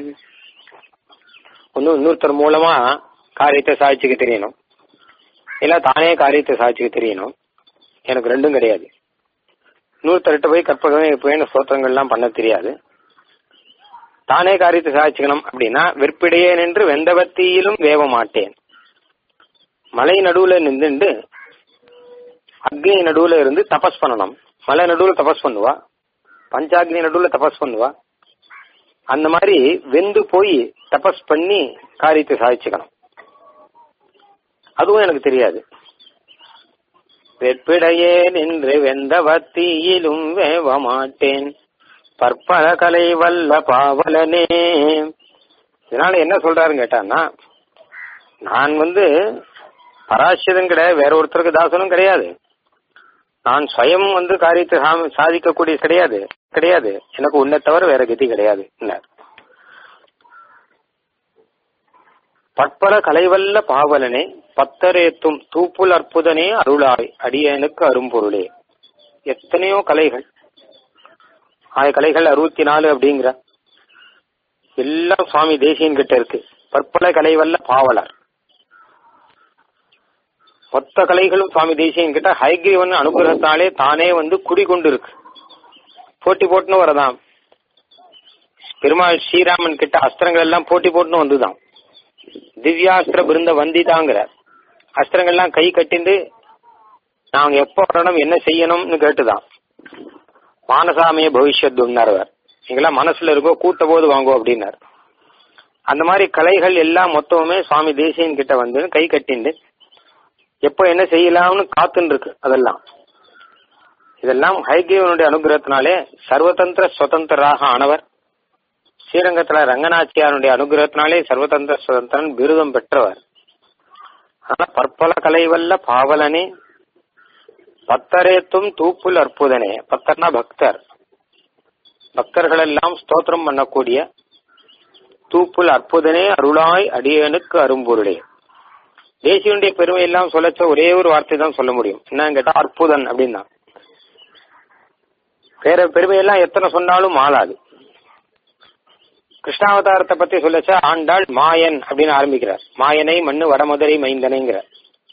ஒன்னும் இன்னொருத்தர் மூலமா காரியத்தை சாதிச்சுக்க தெரியணும் இல்ல தானே காரியத்தை சாதிச்சுக்க தெரியணும் எனக்கு ரெண்டும் கிடையாது இன்னொருத்தர்கிட்ட போய் கற்பகமே எப்பயும் ஸ்தோத்திரங்கள்லாம் பண்ண தெரியாது தானே காரியத்தை சாதிச்சுக்கணும் அப்படின்னா வெற்பிடையே நின்று வெந்தவத்தீயிலும் வேவ மாட்டேன் மலை நடுவுல நின்றுண்டு அக்னி நடுவுல இருந்து தபஸ் பண்ணணும் மலை நடுவுல தபஸ் பண்ணுவா பஞ்சாக்னி நடுவுல தபஸ் பண்ணுவா அந்த மாதிரி வெந்து போய் தபஸ் பண்ணி காரியத்தை சாதிச்சுக்கணும் அதுவும் எனக்கு தெரியாது வெற்பிடையே நின்று வெந்தவத்தீயிலும் வேவ மாட்டேன் பற்பல கலை வல்ல பாவலனே இதனால என்ன சொல்றாருன்னு கேட்டான்னா நான் வந்து பராசியதும் கிடையாது வேற ஒருத்தருக்கு தாசனும் கிடையாது நான் சுயம் வந்து காரியத்தை சாதிக்கக்கூடிய கிடையாது கிடையாது எனக்கு உன்னை தவிர வேற கதி கிடையாது பற்பல கலைவல்ல பாவலனே பத்தரேத்தும் தூப்புல் அற்புதனே அருளாய் அடியனுக்கு அரும்பொருளே எத்தனையோ கலைகள் ஆய கலைகள் அறுபத்தி நாலு அப்படிங்கிற எல்லாம் சுவாமி தேசியன் கிட்ட இருக்கு பற்பல கலைவல்ல பாவலர் மொத்த கலைகளும் சுவாமி தேசியன் கிட்ட ஹைகிரீவன் அனுகிரகத்தாலே தானே வந்து குடிகொண்டு இருக்கு போட்டி போட்டுன்னு வரதான் பெருமாள் ஸ்ரீராமன் கிட்ட அஸ்திரங்கள் எல்லாம் போட்டி போட்டுன்னு வந்துதான் திவ்யாஸ்திர பிருந்த வந்திதாங்கிற அஸ்திரங்கள்லாம் கை கட்டிந்து நாங்க எப்ப வரணும் என்ன செய்யணும்னு கேட்டுதான் மானசாமிய பவிஷ்யத்துனார் அவர் நீங்களாம் மனசுல இருக்கோ கூட்ட போது வாங்கோ அப்படின்னார் அந்த மாதிரி கலைகள் எல்லாம் மொத்தமுமே சுவாமி தேசியன் கிட்ட வந்து கை கட்டிண்டு எப்போ என்ன செய்யலாம்னு காத்துன்னு இருக்கு அதெல்லாம் இதெல்லாம் ஹைகிரீவனுடைய அனுகிரகத்தினாலே சர்வதந்திர சுதந்திராக ஆனவர் ஸ்ரீரங்கத்துல ரங்கநாச்சியாருடைய அனுகிரகத்தினாலே சர்வதந்திர சுதந்திரன் விருதம் பெற்றவர் ஆனா பற்பல கலைவல்ல பாவலனே பத்தரேத்தும் தூப்புல் அற்புதனே பத்தர்னா பக்தர் பக்தர்கள் எல்லாம் ஸ்தோத்திரம் பண்ணக்கூடிய தூப்புல் அற்புதனே அருளாய் அடியனுக்கு அரும்பொருளே தேசியனுடைய பெருமை எல்லாம் சொல்லச்ச ஒரே ஒரு வார்த்தை தான் சொல்ல முடியும் என்னன்னு கேட்டா அற்புதன் அப்படின்னா வேற பெருமையெல்லாம் எத்தனை சொன்னாலும் ஆளாது கிருஷ்ணாவதாரத்தை பத்தி சொல்லச்சா ஆண்டாள் மாயன் அப்படின்னு ஆரம்பிக்கிறார் மாயனை மண்ணு வடமதுரை மைந்தனைங்கிறார்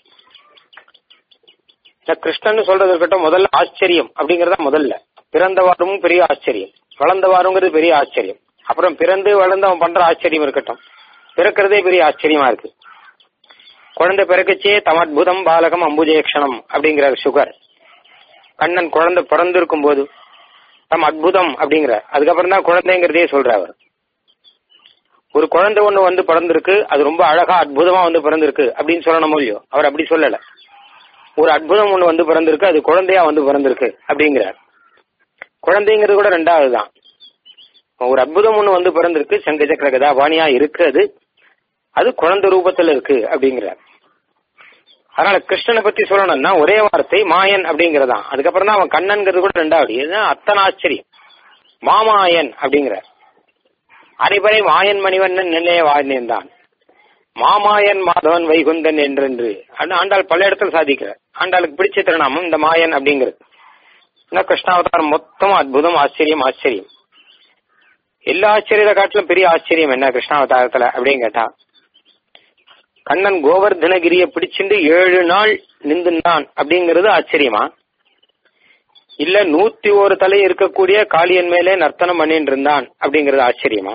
இந்த கிருஷ்ணன் சொல்றது இருக்கட்டும் முதல்ல ஆச்சரியம் அப்படிங்கறத முதல்ல பிறந்தவாரும் பெரிய ஆச்சரியம் வளர்ந்தவாருங்கிறது பெரிய ஆச்சரியம் அப்புறம் பிறந்து வளர்ந்து அவன் பண்ற ஆச்சரியம் இருக்கட்டும் பிறக்கிறதே பெரிய ஆச்சரியமா இருக்கு குழந்தை பிறக்கச்சே தமத்புதம் பாலகம் அம்புஜேக்ஷணம் அப்படிங்கிறார் சுகர் கண்ணன் குழந்தை பிறந்திருக்கும் போது தம் அற்புதம் அப்படிங்கிறார் அதுக்கப்புறம் தான் குழந்தைங்கிறதே சொல்ற அவர் ஒரு குழந்தை ஒண்ணு வந்து பிறந்திருக்கு அது ரொம்ப அழகா அற்புதமா வந்து பிறந்திருக்கு அப்படின்னு சொல்லணும் இல்லையோ அவர் அப்படி சொல்லல ஒரு அற்புதம் ஒண்ணு வந்து பிறந்திருக்கு அது குழந்தையா வந்து பிறந்திருக்கு அப்படிங்கிறார் குழந்தைங்கிறது கூட ரெண்டாவது தான் ஒரு அற்புதம் ஒண்ணு வந்து பிறந்திருக்கு சங்க சக்கர கதா வாணியா இருக்கு அது அது குழந்தை ரூபத்துல இருக்கு அப்படிங்கிறார் அதனால கிருஷ்ணனை பத்தி சொல்லணும்னா ஒரே வார்த்தை மாயன் அப்படிங்கறதான் அதுக்கப்புறம் தான் அவன் கண்ணன்கிறது கூட ரெண்டாவது இதுதான் அத்தனை ஆச்சரியம் மாமாயன் அப்படிங்கிறார் அரைபறை மாயன் மணிவண்ணன் நிலைய வாழ்ந்தேன் தான் மாமாயன் மாதவன் வைகுந்தன் என்றென்று ஆண்டாள் பல இடத்துல சாதிக்கிறார் ஆண்டாளுக்கு பிடிச்ச திருநாமம் இந்த மாயன் அப்படிங்கிறது இன்னும் கிருஷ்ணாவதாரம் மொத்தம் அற்புதம் ஆச்சரியம் ஆச்சரியம் எல்லா ஆச்சரியத்தை காட்டிலும் பெரிய ஆச்சரியம் என்ன கிருஷ்ணாவதாரத்துல அப்படின்னு கேட்டா கண்ணன் கோவர்தனகிரிய பிடிச்சிட்டு ஏழு நாள் நின்றுனான் அப்படிங்கிறது ஆச்சரியமா இல்ல நூத்தி ஒரு தலை இருக்கக்கூடிய காளியன் மேலே நர்த்தனம் பண்ணிட்டு இருந்தான் அப்படிங்கிறது ஆச்சரியமா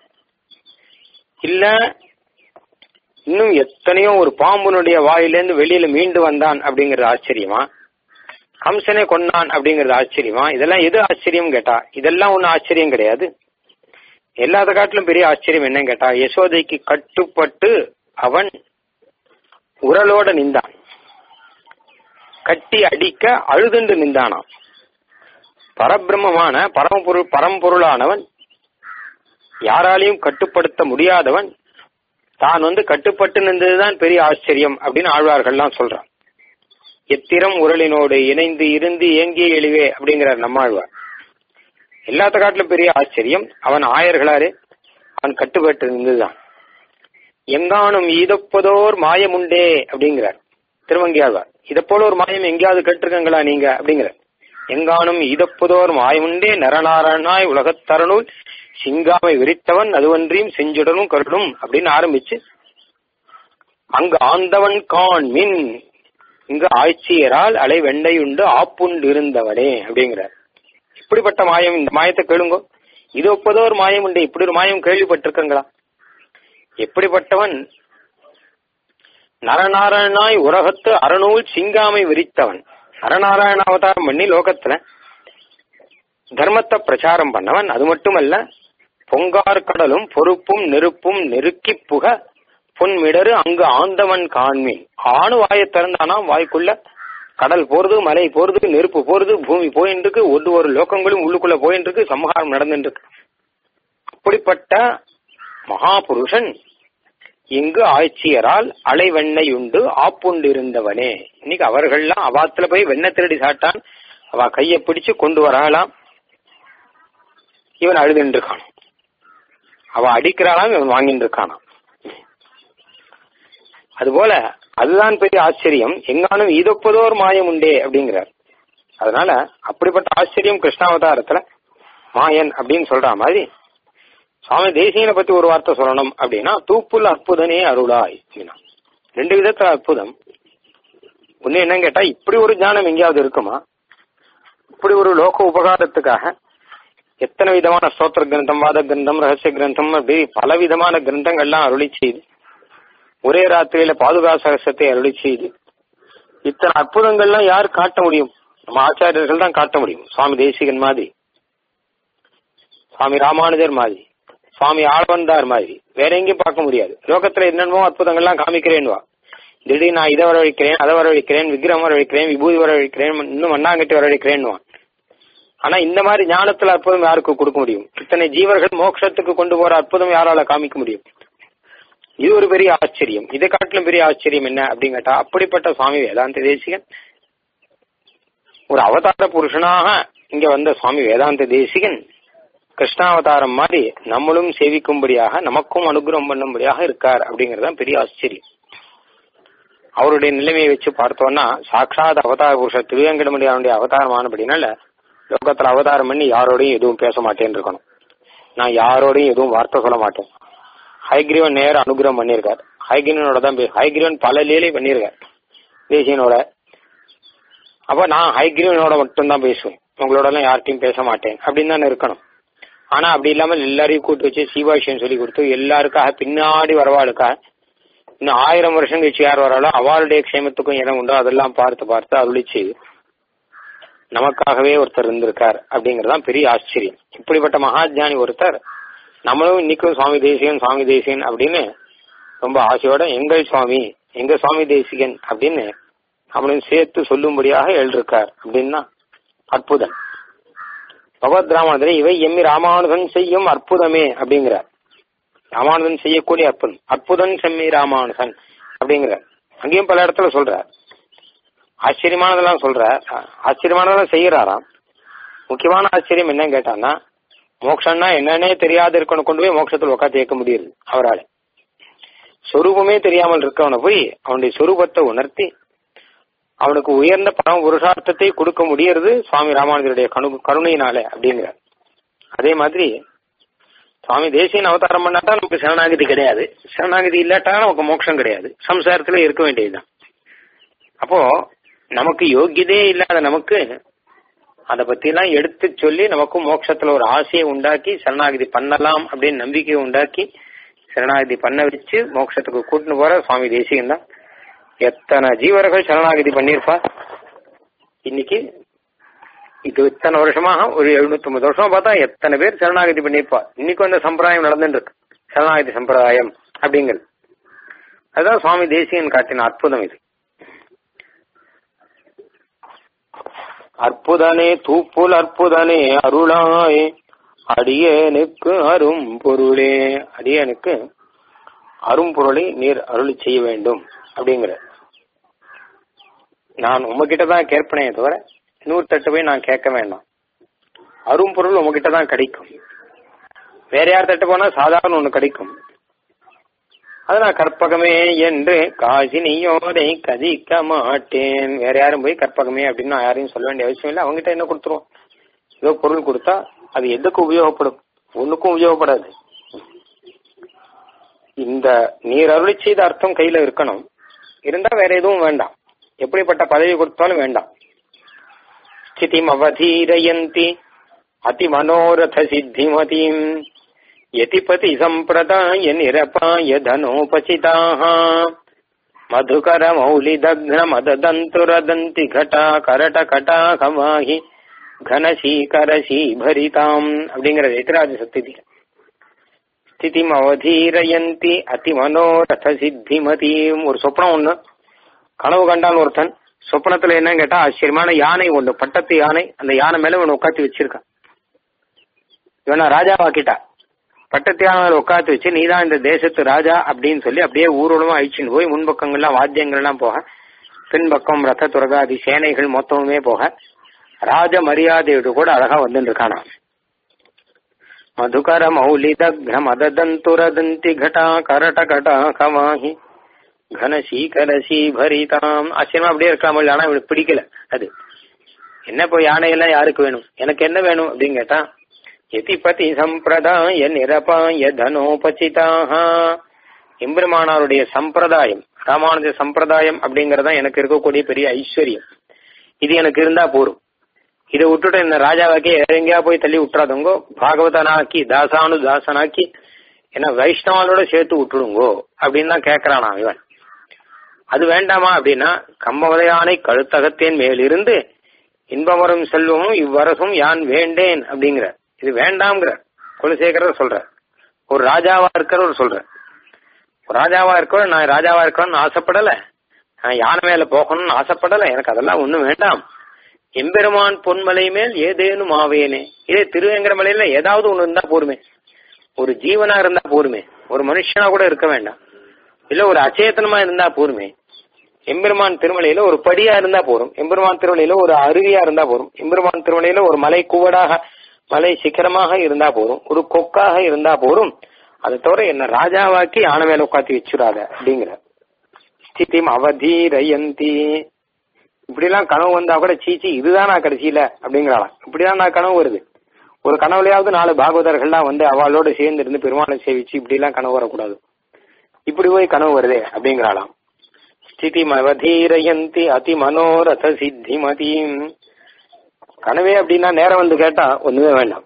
இல்ல இன்னும் எத்தனையோ ஒரு பாம்புனுடைய வாயிலிருந்து வெளியில மீண்டு வந்தான் அப்படிங்கறது ஆச்சரியமா கம்சனே கொன்னான் அப்படிங்கறது ஆச்சரியமா இதெல்லாம் எது ஆச்சரியம் கேட்டா இதெல்லாம் ஒன்னும் ஆச்சரியம் கிடையாது எல்லாத்த காட்டிலும் பெரிய ஆச்சரியம் என்னன்னு கேட்டா யசோதைக்கு கட்டுப்பட்டு அவன் உரலோட நின்றான் கட்டி அடிக்க அழுதுண்டு நின்றானாம் பரபிரம்மமான பரமபொருள் பரம்பொருளானவன் யாராலையும் கட்டுப்படுத்த முடியாதவன் தான் வந்து கட்டுப்பட்டு நின்றதுதான் பெரிய ஆச்சரியம் அப்படின்னு ஆழ்வார்கள்லாம் சொல்றான் எத்திரம் உரலினோடு இணைந்து இருந்து ஏங்கிய எளிவே அப்படிங்கிறார் நம்மாழ்வார் எல்லாத்த காட்டிலும் பெரிய ஆச்சரியம் அவன் ஆயர்களாரே அவன் கட்டுப்பட்டு நின்றுதான் எங்கானும் ஈதப்பதோர் மாயமுண்டே அப்படிங்கிறார் திருவங்கியாழ்வார் இதை போல ஒரு மாயம் எங்கேயாவது கேட்டிருக்கங்களா நீங்க அப்படிங்கிற எங்கானும் ஈதப்பதோர் மாயமுண்டே நரநாராயணாய் உலகத்தரனுள் சிங்காமை விரித்தவன் அதுவன்றியும் செஞ்சுடனும் கருடும் அப்படின்னு ஆரம்பிச்சு அங்கு ஆந்தவன் கான் மின் இங்கு ஆட்சியரால் அலை வெண்டையுண்டு ஆப்புண்டு இருந்தவனே அப்படிங்கிறார் இப்படிப்பட்ட மாயம் இந்த மாயத்தை கேளுங்கோ இது ஒப்பதோர் மாயம் உண்டு இப்படி ஒரு மாயம் கேள்விப்பட்டிருக்கங்களா எப்படிப்பட்டவன் நரநாராயணாய் உலகத்து அறநூல் சிங்காமை விரித்தவன் நரநாராயண அவதாரம் பண்ணி லோகத்துல தர்மத்தை பிரச்சாரம் பண்ணவன் அது மட்டுமல்ல பொங்கார் கடலும் பொறுப்பும் நெருப்பும் நெருக்கி புக பொன்மிடரு அங்கு ஆந்தவன் காண்மீன் ஆணு வாயை திறந்தானா வாய்க்குள்ள கடல் போறது மலை போறது நெருப்பு போறது பூமி போயின்னு இருக்கு ஒரு ஒரு லோகங்களும் உள்ளுக்குள்ள போயின்னு இருக்கு சம்ஹாரம் நடந்துட்டு இருக்கு அப்படிப்பட்ட மகாபுருஷன் இங்கு ஆட்சியரால் அலை வெண்ணெய் உண்டு ஆப்புண்டு இருந்தவனே இன்னைக்கு அவர்கள்லாம் அவாத்துல போய் வெண்ணெய் திருடி சாட்டான் அவ கைய பிடிச்சு கொண்டு வரலாம் இவன் அழுதுன்னு இருக்கான் அவ அடிக்கிறாளாம் இவன் வாங்கிட்டு இருக்கானாம் அதுபோல அதுதான் பெரிய ஆச்சரியம் எங்கானும் ஈதொப்பதோர் மாயம் உண்டே அப்படிங்கிறார் அதனால அப்படிப்பட்ட ஆச்சரியம் கிருஷ்ணாவதாரத்துல மாயன் அப்படின்னு சொல்ற மாதிரி சுவாமி தேசியனை பத்தி ஒரு வார்த்தை சொல்லணும் அப்படின்னா தூப்புல் அற்புதனே அருளாய் அப்படின்னா ரெண்டு விதத்துல அற்புதம் ஒண்ணு என்னன்னு கேட்டா இப்படி ஒரு ஞானம் எங்கேயாவது இருக்குமா இப்படி ஒரு லோக உபகாரத்துக்காக எத்தனை விதமான ஸ்தோத்திர கிரந்தம் வாத கிரந்தம் ரகசிய கிரந்தம் அப்படி பல விதமான கிரந்தங்கள்லாம் அருளி செய்து ஒரே ராத்திரியில பாதுகா சகசத்தை அருளி செய்து இத்தனை அற்புதங்கள்லாம் யார் காட்ட முடியும் நம்ம ஆச்சாரியர்கள் தான் காட்ட முடியும் சுவாமி தேசிகன் மாதிரி சுவாமி ராமானுஜர் மாதிரி சுவாமி ஆழ்வந்தார் மாதிரி வேற எங்கேயும் பார்க்க முடியாது லோகத்துல என்னென்னமோ அற்புதங்கள்லாம் காமிக்கிறேன் வா திடீர்னு நான் இதை வரவழைக்கிறேன் அதை வரவழைக்கிறேன் விக்கிரம் வரவழைக்கிறேன் விபூதி வரவழைக்கிறேன் இன்னும் மண்ணாங்கட்டி வரவழைக்கிறேன்னுவான் ஆனா இந்த மாதிரி ஞானத்துல அற்புதம் யாருக்கு கொடுக்க முடியும் இத்தனை ஜீவர்கள் மோட்சத்துக்கு கொண்டு போற அற்புதம் யாரால காமிக்க முடியும் இது ஒரு பெரிய ஆச்சரியம் இதை காட்டிலும் பெரிய ஆச்சரியம் என்ன அப்படின்னு கேட்டா அப்படிப்பட்ட சுவாமி வேதாந்த தேசிகன் ஒரு அவதார புருஷனாக இங்க வந்த சுவாமி வேதாந்த தேசிகன் கிருஷ்ணாவதாரம் மாதிரி நம்மளும் சேவிக்கும்படியாக நமக்கும் அனுகிரகம் பண்ணும்படியாக இருக்கார் அப்படிங்கறதுதான் பெரிய ஆச்சரியம் அவருடைய நிலைமையை வச்சு பார்த்தோம்னா சாட்சாத் அவதார புருஷ திருவேங்கடமுடியானுடைய அவதாரம் ஆனபடினால லோகத்துல அவதாரம் பண்ணி யாரோடையும் எதுவும் பேச மாட்டேன்னு இருக்கணும் நான் யாரோடையும் எதுவும் வார்த்தை சொல்ல மாட்டேன் ஹைகிரீவன் நேர அனுகிரகம் பண்ணியிருக்கார் ஹைகிரீவனோட தான் பே- ஹைகிரீவன் பல லீலை பண்ணியிருக்கார் தேசியனோட அப்ப நான் ஹைகிரீவனோட மட்டும்தான் பேசுவேன் உங்களோட எல்லாம் யார்கிட்டயும் பேச மாட்டேன் அப்படின்னு தானே இருக்கணும் ஆனா அப்படி இல்லாமல் எல்லாரையும் கூட்டு வச்சு சீவாஷியம் சொல்லி கொடுத்து எல்லாருக்காக பின்னாடி வரவாளுக்காக இன்னும் ஆயிரம் வருஷம் கழிச்சு யார் வராளோ அவளுடைய க்ஷேமத்துக்கும் இடம் உண்டோ அதெல்லாம் பார்த்து பார்த்து அருளிச்சு நமக்காகவே ஒருத்தர் இருந்திருக்கார் அப்படிங்கறதுதான் பெரிய ஆச்சரியம் இப்படிப்பட்ட மகாஜானி ஒருத்தர் நம்மளும் இன்னைக்கும் சுவாமி தேசிகன் சுவாமி தேசிகன் அப்படின்னு ரொம்ப ஆசையோட எங்கள் சுவாமி எங்க சுவாமி தேசிகன் அப்படின்னு நம்மளையும் சேர்த்து சொல்லும்படியாக எழுதிருக்கார் அப்படின்னா அற்புதம் பகவத் ராமானுஜன் இவை எம்மி ராமானுஜன் செய்யும் அற்புதமே அப்படிங்கிறார் ராமானுஜன் செய்யக்கூடிய அற்புதம் அற்புதம் செம்மி ராமானுஜன் அப்படிங்கிறார் அங்கேயும் பல இடத்துல சொல்றார் ஆச்சரியமானதெல்லாம் சொல்றார் ஆச்சரியமானதெல்லாம் செய்யறாராம் முக்கியமான ஆச்சரியம் என்னன்னு கேட்டான்னா மோட்சம்னா என்னன்னே தெரியாத இருக்கணும் கொண்டு போய் மோட்சத்தில் உட்காந்து கேட்க முடியுது அவரால் சொரூபமே தெரியாமல் இருக்கவனை போய் அவனுடைய சொரூபத்தை உணர்த்தி அவனுக்கு உயர்ந்த பரம புருஷார்த்தத்தை கொடுக்க முடியறது சுவாமி ராமானுஜருடைய கணு கருணையினால அப்படிங்கிறார் அதே மாதிரி சுவாமி தேசியன் அவதாரம் பண்ணாட்டா நமக்கு சரணாகதி கிடையாது சரணாகதி இல்லாட்டா நமக்கு மோட்சம் கிடையாது சம்சாரத்துல இருக்க வேண்டியதுதான் அப்போ நமக்கு யோக்கியதே இல்லாத நமக்கு அதை பத்தி எல்லாம் எடுத்து சொல்லி நமக்கும் மோட்சத்துல ஒரு ஆசையை உண்டாக்கி சரணாகதி பண்ணலாம் அப்படின்னு நம்பிக்கையை உண்டாக்கி சரணாகதி பண்ண வச்சு மோட்சத்துக்கு கூட்டின்னு போற சுவாமி தேசிகன் தான் எத்தனை ஜீவர்கள் சரணாகதி பண்ணியிருப்பா இன்னைக்கு இது இத்தனை வருஷமாக ஒரு எழுநூத்தி ஐம்பது வருஷமா பார்த்தா எத்தனை பேர் சரணாகதி பண்ணியிருப்பா இன்னைக்கும் அந்த சம்பிரதாயம் நடந்துட்டு இருக்கு சரணாகதி சம்பிரதாயம் அப்படிங்கிறது அதுதான் சுவாமி தேசிகன் காட்டின அற்புதம் இது அற்புதனே தூப்புல் அற்புதனே அருளாய் அடியேனுக்கு அரும் பொருளே அடியேனுக்கு அரும் பொருளை நீர் அருளி செய்ய வேண்டும் அப்படிங்கிற நான் உங்ககிட்ட தான் கேட்பனே தவிர நூறு போய் நான் கேட்க வேண்டாம் அரும் பொருள் உங்ககிட்ட தான் கிடைக்கும் வேற யார் தட்டு போனா சாதாரண ஒண்ணு கிடைக்கும் அது நான் கற்பகமே என்று காசினியோரை கதிக்க மாட்டேன் வேற யாரும் போய் கற்பகமே அப்படின்னு நான் யாரையும் சொல்ல வேண்டிய அவசியம் இல்லை அவங்ககிட்ட என்ன கொடுத்துருவோம் ஏதோ பொருள் கொடுத்தா அது எதுக்கு உபயோகப்படும் ஒண்ணுக்கும் உபயோகப்படாது இந்த நீர் அருளி செய்த அர்த்தம் கையில இருக்கணும் இருந்தா வேற எதுவும் வேண்டாம் எப்படிப்பட்ட பதவி கொடுத்தாலும் வேண்டாம் ஸ்திதிம் அவதீரயந்தி அதி மனோரத சித்திமதிம் यतिपति सम्प्रदाय निरपाय धनोपचिताः मधुकरमौलिदघ्नमददन्तुरदन्ति घटा करटकटाकमाहि घनशीकरशीभरिताम् அப்படிங்கிற எதிராஜ சத்திதி ஸ்திதிம் அவதீரயந்தி அதி மனோரத சித்திமதியும் ஒரு சொப்னம் ஒண்ணு கனவு கண்டான் ஒருத்தன் சொப்னத்துல என்னன்னு கேட்டா ஆச்சரியமான யானை ஒண்ணு பட்டத்து யானை அந்த யானை மேல இவனை உட்காந்து வச்சிருக்கான் இவனை ராஜாவாக்கிட்டா பட்டத்தியான உட்காந்து வச்சு நீதான் இந்த தேசத்து ராஜா அப்படின்னு சொல்லி அப்படியே ஊர்வலமா அழிச்சுன்னு போய் முன்பக்கங்கள்லாம் வாத்தியங்கள்லாம் போக பின்பக்கம் ரத்த துரகாதி சேனைகள் மொத்தமுமே போக ராஜ மரியாதையோடு கூட அழகா வந்துட்டு இருக்கானா மதுகர மௌலி தக்ன மததந்துரதந்தி கடா கரட கடா கமாஹி கனசீகர சீபரிதாம் ஆச்சரியமா அப்படியே இருக்காம ஆனா இவனுக்கு பிடிக்கல அது என்ன இப்போ யானையெல்லாம் யாருக்கு வேணும் எனக்கு என்ன வேணும் அப்படின்னு கேட்டா எதிபதி சம்பிரதாய நிரபாய தனோபசிதாக எம்பெருமானாருடைய சம்பிரதாயம் ராமானுஜ சம்பிரதாயம் அப்படிங்கறதா எனக்கு இருக்கக்கூடிய பெரிய ஐஸ்வர்யம் இது எனக்கு இருந்தா போரும் இதை விட்டுட்டு இந்த ராஜாவாக்கி எங்கேயா போய் தள்ளி விட்டுறாதுங்கோ பாகவதனாக்கி தாசானு தாசனாக்கி என்ன வைஷ்ணவாலோட சேர்த்து விட்டுடுங்கோ அப்படின்னு தான் கேட்கறானா இவன் அது வேண்டாமா அப்படின்னா கம்பவதையானை கழுத்தகத்தேன் மேலிருந்து இன்பமரும் செல்வமும் இவ்வரசும் யான் வேண்டேன் அப்படிங்கிற இது வேண்டாம்ங்கிற குலசேகரர் சொல்ற ஒரு ராஜாவா இருக்கிறவர் சொல்ற ஒரு ராஜாவா இருக்க நான் ராஜாவா இருக்கணும்னு ஆசைப்படல நான் யானை மேல போகணும்னு ஆசைப்படல எனக்கு அதெல்லாம் ஒண்ணும் வேண்டாம் எம்பெருமான் பொன்மலை மேல் ஏதேனும் ஆவேனே இதே திருவேங்கரமலையில ஏதாவது ஒண்ணு இருந்தா போருமே ஒரு ஜீவனா இருந்தா போருமே ஒரு மனுஷனா கூட இருக்க வேண்டாம் இல்ல ஒரு அச்சேதனமா இருந்தா போருமே எம்பெருமான் திருமலையில ஒரு படியா இருந்தா போரும் எம்பெருமான் திருமலையில ஒரு அருவியா இருந்தா போரும் எம்பெருமான் திருமலையில ஒரு மலை கூவடாக மலை சிக்கரமாக இருந்தா போரும் ஒரு கொக்காக இருந்தா போரும் அதை தவிர என்ன ராஜாவாக்கி யானை மேல உட்காத்தி வச்சுடாத அப்படிங்கிற ஸ்திதிம் அவதீரயந்தி இப்படிலாம் கனவு வந்தா கூட சீச்சி இதுதான் நான் கடைசியில அப்படிங்கிறாளாம் இப்படிதான் நான் கனவு வருது ஒரு கனவுலையாவது நாலு பாகவதர்கள்லாம் வந்து அவளோட சேர்ந்து இருந்து பெருமாளை சேவிச்சு இப்படி எல்லாம் கனவு வரக்கூடாது இப்படி போய் கனவு வருதே அப்படிங்கிறாளாம் ஸ்திதி மவதீரயந்தி அதி மனோரத சித்தி மதியும் கனவே அப்படின்னா நேரம் வந்து கேட்டா ஒண்ணுமே வேண்டாம்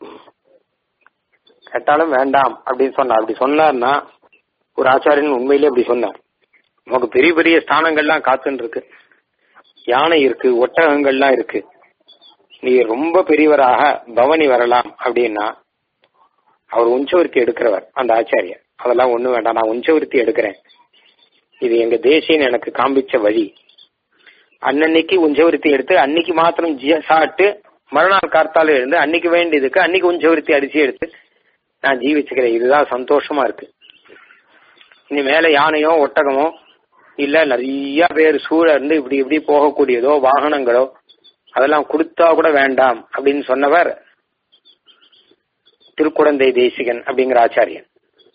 கேட்டாலும் வேண்டாம் அப்படின்னு சொன்னார் அப்படி சொன்னார்னா ஒரு ஆச்சாரியன் உண்மையிலே அப்படி சொன்னார் நமக்கு பெரிய பெரிய ஸ்தானங்கள்லாம் காத்துன்னு இருக்கு யானை இருக்கு ஒட்டகங்கள்லாம் இருக்கு நீ ரொம்ப பெரியவராக பவனி வரலாம் அப்படின்னா அவர் உஞ்சவருத்தி எடுக்கிறவர் அந்த ஆச்சாரியர் அதெல்லாம் ஒண்ணு வேண்டாம் நான் உஞ்சவருத்தி எடுக்கிறேன் இது எங்க தேசியன் எனக்கு காண்பிச்ச வழி அன்னன்னைக்கு உஞ்சவருத்தி எடுத்து அன்னைக்கு மாத்திரம் ஜி- சாப்பிட்டு மறுநாள் கார்த்தால எழுந்து அன்னைக்கு வேண்டியதுக்கு அன்னைக்கு உஞ்சவருத்தி அடிச்சு எடுத்து நான் ஜீவிச்சுக்கிறேன் இதுதான் சந்தோஷமா இருக்கு இனி மேல யானையோ ஒட்டகமோ இல்ல நிறைய பேர் சூழ இருந்து இப்படி இப்படி போகக்கூடியதோ வாகனங்களோ அதெல்லாம் கொடுத்தா கூட வேண்டாம் அப்படின்னு சொன்னவர் திருக்குடந்தை தேசிகன் அப்படிங்கிற ஆச்சாரியன்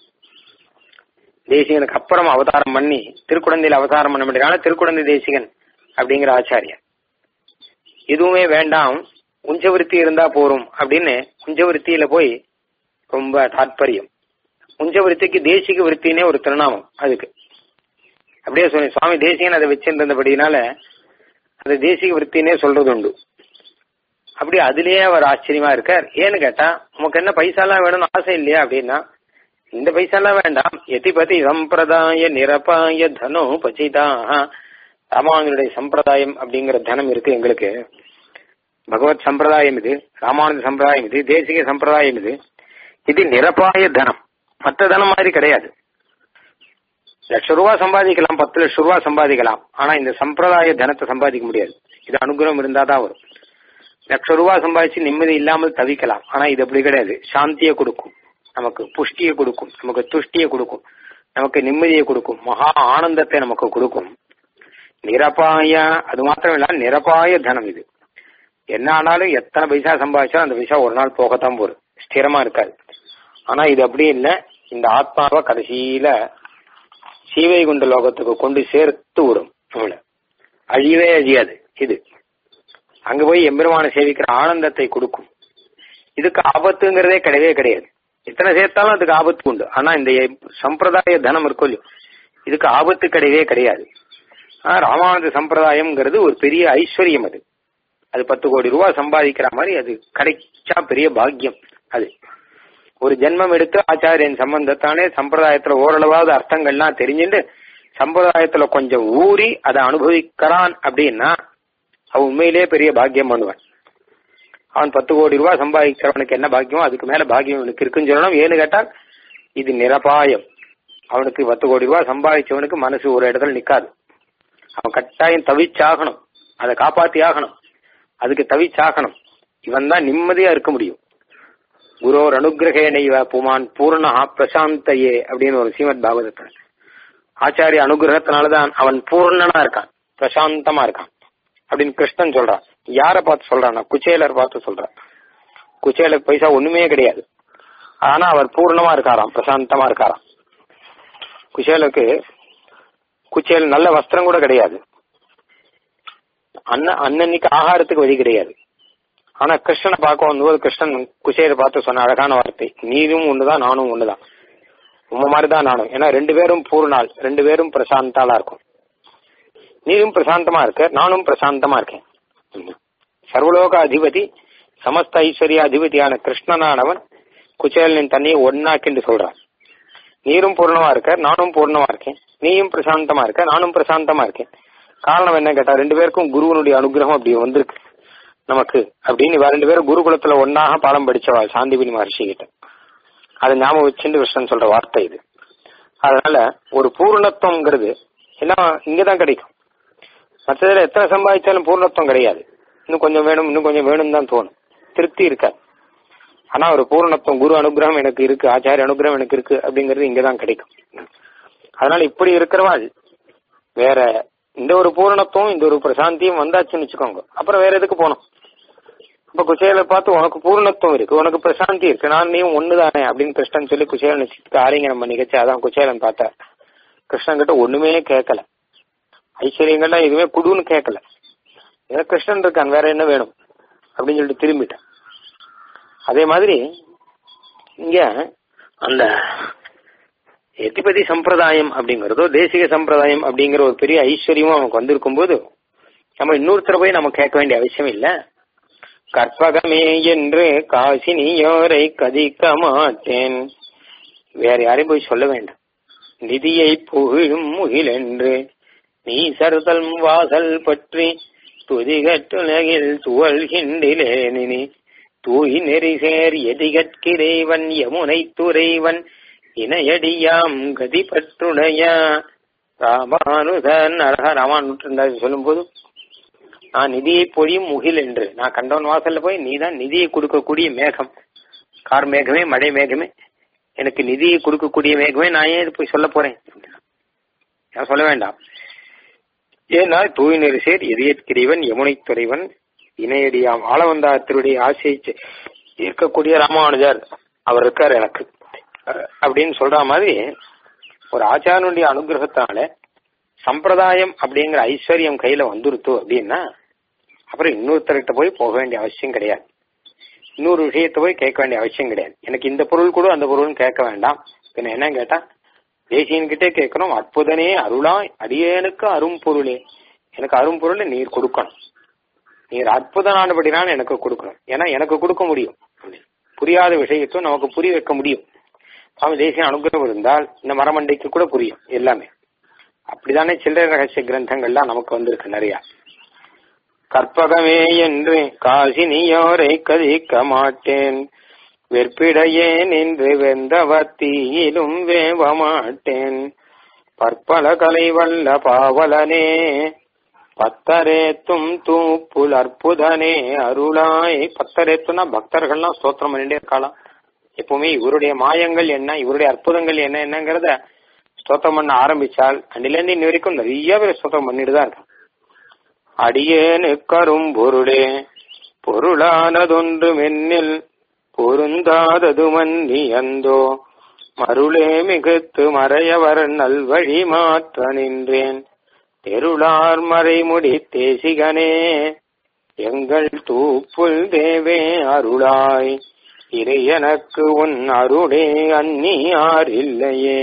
தேசிகனுக்கு அப்புறம் அவதாரம் பண்ணி திருக்குடந்தையில அவதாரம் பண்ண முடியாது திருக்குடந்தை தேசிகன் அப்படிங்கிற ஆச்சாரியன் எதுவுமே வேண்டாம் உஞ்சவிருத்தி இருந்தா போரும் அப்படின்னு உஞ்சவிருத்தியில போய் ரொம்ப தாற்பயம் உஞ்சவிருத்திக்கு தேசிக விருத்தினே ஒரு திருநாமம் அதுக்கு அப்படியே சொல்லி சுவாமி தேசிகன் அதை வச்சிருந்தபடினால அந்த தேசிக விருத்தினே சொல்றது உண்டு அப்படி அதுலயே அவர் ஆச்சரியமா இருக்கார் ஏன்னு கேட்டா உமக்கு என்ன பைசாலாம் வேணும்னு ஆசை இல்லையா அப்படின்னா இந்த பைசாலாம் வேண்டாம் எதிபதி சம்பிரதாய நிரபாய தனோ பச்சிதா ராமானுஜனுடைய சம்பிரதாயம் அப்படிங்கிற தனம் இருக்கு எங்களுக்கு பகவத் சம்பிரதாயம் இது ராமானுஜ சம்பிரதாயம் இது தேசிக சம்பிரதாயம் இது இது நிரபாய தனம் மற்ற தனம் மாதிரி கிடையாது லட்ச ரூபா சம்பாதிக்கலாம் பத்து லட்ச ரூபா சம்பாதிக்கலாம் ஆனா இந்த சம்பிரதாய தனத்தை சம்பாதிக்க முடியாது இது அனுகிரகம் இருந்தாதான் வரும் லட்ச ரூபா சம்பாதிச்சு நிம்மதி இல்லாமல் தவிக்கலாம் ஆனா இது அப்படி கிடையாது சாந்தியை கொடுக்கும் நமக்கு புஷ்டியை கொடுக்கும் நமக்கு துஷ்டியை கொடுக்கும் நமக்கு நிம்மதியை கொடுக்கும் மகா ஆனந்தத்தை நமக்கு கொடுக்கும் நிரபாய அது மாத்திரம் இல்ல நிரபாய தனம் இது என்ன ஆனாலும் எத்தனை பைசா சம்பாதிச்சாலும் அந்த பைசா ஒரு நாள் போகத்தான் போகுது ஸ்திரமா இருக்காது ஆனா இது அப்படி இல்லை இந்த ஆத்மாவை கடைசியில சீவைகுண்ட லோகத்துக்கு கொண்டு சேர்த்து விடும் நம்மளை அழியவே அழியாது இது அங்க போய் எம்பெருமானை சேவிக்கிற ஆனந்தத்தை கொடுக்கும் இதுக்கு ஆபத்துங்கிறதே கிடையவே கிடையாது எத்தனை சேர்த்தாலும் அதுக்கு ஆபத்து உண்டு ஆனா இந்த சம்பிரதாய தனம் இருக்கும் இல்லையோ, இதுக்கு ஆபத்து கிடையவே கிடையாது ஆனா ராமானுஜ சம்பிரதாயம்ங்கிறது ஒரு பெரிய ஐஸ்வர்யம் அது அது பத்து கோடி ரூபாய் சம்பாதிக்கிற மாதிரி அது கிடைச்சா பெரிய பாக்கியம் அது ஒரு ஜென்மம் எடுத்து ஆச்சாரியன் சம்பந்தத்தானே சம்பிரதாயத்துல ஓரளவாவது அர்த்தங்கள்லாம் தெரிஞ்சுட்டு சம்பிரதாயத்துல கொஞ்சம் ஊறி அதை அனுபவிக்கிறான் அப்படின்னா அவன் உண்மையிலேயே பெரிய பாக்கியம் பண்ணுவான் அவன் பத்து கோடி ரூபாய் சம்பாதிக்கிறவனுக்கு என்ன பாக்கியமோ அதுக்கு மேல பாக்கியம் அவனுக்கு இருக்குன்னு சொல்லணும் ஏன்னு கேட்டால் இது நிரபாயம் அவனுக்கு பத்து கோடி ரூபாய் சம்பாதிச்சவனுக்கு மனசு ஒரு இடத்துல நிக்காது அவன் கட்டாயம் தவிச்சாகணும் அதை காப்பாத்தி ஆகணும் அதுக்கு தவிச்சாகணும் இவன் தான் நிம்மதியா இருக்க முடியும் குரோர் அனுகிரகேனைவ புமான் பூர்ணஹா பிரசாந்தையே அப்படின்னு ஒரு ஸ்ரீமத் பாகவதத்தில் ஆச்சாரிய அனுகிரகத்தினாலதான் அவன் பூர்ணனா இருக்கான் பிரசாந்தமா இருக்கான் அப்படின்னு கிருஷ்ணன் சொல்றான் யார பார்த்து சொல்றான் குச்சேலர் பார்த்து சொல்றான் குச்சேலர் பைசா ஒண்ணுமே கிடையாது ஆனா அவர் பூர்ணமா இருக்காராம் பிரசாந்தமா இருக்காராம் குச்சேலுக்கு குச்சேல் நல்ல வஸ்திரம் கூட கிடையாது அன்ன அன்னன்னைக்கு ஆகாரத்துக்கு வழி கிடையாது ஆனா கிருஷ்ணனை பார்க்க வந்தபோது கிருஷ்ணன் குசேரை பார்த்து சொன்ன அழகான வார்த்தை நீரும் ஒண்ணுதான் நானும் ஒண்ணுதான் உங்க மாதிரிதான் நானும் ஏன்னா ரெண்டு பேரும் பூர்ணாள் ரெண்டு பேரும் பிரசாந்தாலா இருக்கும் நீரும் பிரசாந்தமா இருக்க நானும் பிரசாந்தமா இருக்கேன் சர்வலோக அதிபதி சமஸ்த ஐஸ்வர்ய அதிபதியான கிருஷ்ணனானவன் குச்சேலனின் தண்ணியை ஒன்னாக்கின்னு சொல்றான் நீரும் பூர்ணமா இருக்க நானும் பூர்ணமா இருக்கேன் நீயும் பிரசாந்தமா இருக்க நானும் பிரசாந்தமா இருக்கேன் காரணம் என்ன கேட்டா ரெண்டு பேருக்கும் குருவனுடைய அனுகிரகம் அப்படி வந்திருக்கு நமக்கு அப்படின்னு இவ ரெண்டு பேரும் குருகுலத்துல ஒன்னாக பாடம் படிச்சவா சாந்திபினி மகர்ஷி கிட்ட அதை ஞாபகம் வச்சுட்டு கிருஷ்ணன் சொல்ற வார்த்தை இது அதனால ஒரு பூர்ணத்துவம்ங்கிறது எல்லாம் இங்கதான் கிடைக்கும் மற்றதுல எத்தனை சம்பாதிச்சாலும் பூர்ணத்துவம் கிடையாது இன்னும் கொஞ்சம் வேணும் இன்னும் கொஞ்சம் வேணும் தான் தோணும் திருப்தி இருக்காது ஆனா ஒரு பூர்ணத்துவம் குரு அனுகிரகம் எனக்கு இருக்கு ஆச்சாரிய அனுகிரகம் எனக்கு இருக்கு அப்படிங்கிறது இங்கதான் கிடைக்கும் அதனால இப்படி இருக்கிறவாள் வேற இந்த ஒரு பூரணத்துவம் இந்த ஒரு பிரசாந்தியும் வந்தாச்சுன்னு வச்சுக்கோங்க அப்புறம் வேற எதுக்கு போனோம் அப்ப குச்சேல பார்த்து உனக்கு பூர்ணத்துவம் இருக்கு உனக்கு பிரசாந்தி இருக்கு நான் நீயும் ஒண்ணுதானே அப்படின்னு கிருஷ்ணன் சொல்லி குச்சேலன் நிச்சயத்துக்கு ஆலிங்கனம் பண்ணி வச்சு அதான் குச்சேலன் பார்த்தார் கிருஷ்ணன் கிட்ட ஒண்ணுமே கேட்கல ஐஸ்வர்யங்கள்லாம் எதுவுமே குடுன்னு கேட்கல ஏதோ கிருஷ்ணன் இருக்கான் வேற என்ன வேணும் அப்படின்னு சொல்லிட்டு திரும்பிட்டான் அதே மாதிரி இங்க அந்த எத்திபதி சம்பிரதாயம் அப்படிங்கறதோ தேசிக சம்பிரதாயம் அப்படிங்கிற ஒரு பெரிய ஐஸ்வர்யமும் நமக்கு வந்திருக்கும் போது நம்ம இன்னொருத்தர போய் நம்ம கேட்க வேண்டிய அவசியம் இல்ல கற்பகமே என்று காசினியோரை கதிக்க மாட்டேன் வேற யாரையும் போய் சொல்ல வேண்டாம் நிதியை புகழும் முகில் என்று நீ சருதல் வாசல் பற்றி துதிகற்றுலகில் துவல்கின்றிலேனினி தூய் நெறிசேர் எதிகற்கிறைவன் யமுனை துறைவன் இணையடியாம் கதி பற்றுடைய ராமானுதன் அழகா ராமானுட்டு சொல்லும் போது நான் நிதியை பொழியும் முகில் என்று நான் கண்டவன் வாசல்ல போய் நீ தான் நிதியை கொடுக்கக்கூடிய மேகம் கார் மேகமே மழை மேகமே எனக்கு நிதியை கொடுக்கக்கூடிய மேகமே நான் ஏன் போய் சொல்ல போறேன் நான் சொல்ல வேண்டாம் ஏன்னா தூய் நெரிசேர் எதியற்கிறைவன் யமுனை துறைவன் இணையடியாம் ஆளவந்தாத்தினுடைய ஆசையை இருக்கக்கூடிய ராமானுஜர் அவர் இருக்கார் எனக்கு அப்படின்னு சொல்ற மாதிரி ஒரு ஆச்சாரனுடைய அனுகிரகத்தால சம்பிரதாயம் அப்படிங்கிற ஐஸ்வர்யம் கையில வந்துருத்து அப்படின்னா அப்புறம் இன்னொருத்தர்கிட்ட போய் போக வேண்டிய அவசியம் கிடையாது இன்னொரு விஷயத்த போய் கேட்க வேண்டிய அவசியம் கிடையாது எனக்கு இந்த பொருள் கூட அந்த பொருள்னு கேட்க வேண்டாம் பின்ன என்ன கேட்டா தேசியன்கிட்டே கேட்கணும் அற்புதனே அருளாய் அடியேனுக்கு அரும் பொருளே எனக்கு அரும் பொருளை நீர் கொடுக்கணும் நீர் அற்புதனானபடினால எனக்கு கொடுக்கணும் ஏன்னா எனக்கு கொடுக்க முடியும் புரியாத விஷயத்தும் நமக்கு புரிய வைக்க முடியும் சுவாமி தேசிய அனுகிரகம் இருந்தால் இந்த மரமண்டைக்கு கூட புரியும் எல்லாமே அப்படிதானே சில்லறை ரகசிய கிரந்தங்கள்லாம் நமக்கு வந்திருக்கு நிறைய கற்பகமே என்று காசினியோரை கதிக்க மாட்டேன் வெற்பிடையே நின்று வெந்தவத்தீயிலும் வேவ மாட்டேன் பற்பல கலை வல்ல பாவலனே பத்தரேத்தும் தூப்புல் அற்புதனே அருளாய் பத்தரேத்துனா பக்தர்கள்லாம் ஸ்தோத்திரம் பண்ணிட்டே இருக்கலாம் எப்பவுமே இவருடைய மாயங்கள் என்ன இவருடைய அற்புதங்கள் என்ன என்னங்கிறத ஸ்தோத்திரம் பண்ண ஆரம்பிச்சால் அன்னிலேருந்து இன்னி வரைக்கும் நிறைய பேர் ஸ்தோத்திரம் பண்ணிட்டு தான் இருக்கான் அடியேனு கரும் பொருளே பொருளானதொன்று மென்னில் பொருந்தாதது மன்னி அந்தோ மருளே மிகுத்து மறையவர் நல்வழி மாற்ற நின்றேன் தெருளார் மறைமுடி தேசிகனே எங்கள் தூப்புல் தேவே அருளாய் இறை எனக்கு உன் அருளே அந்நியார் இல்லையே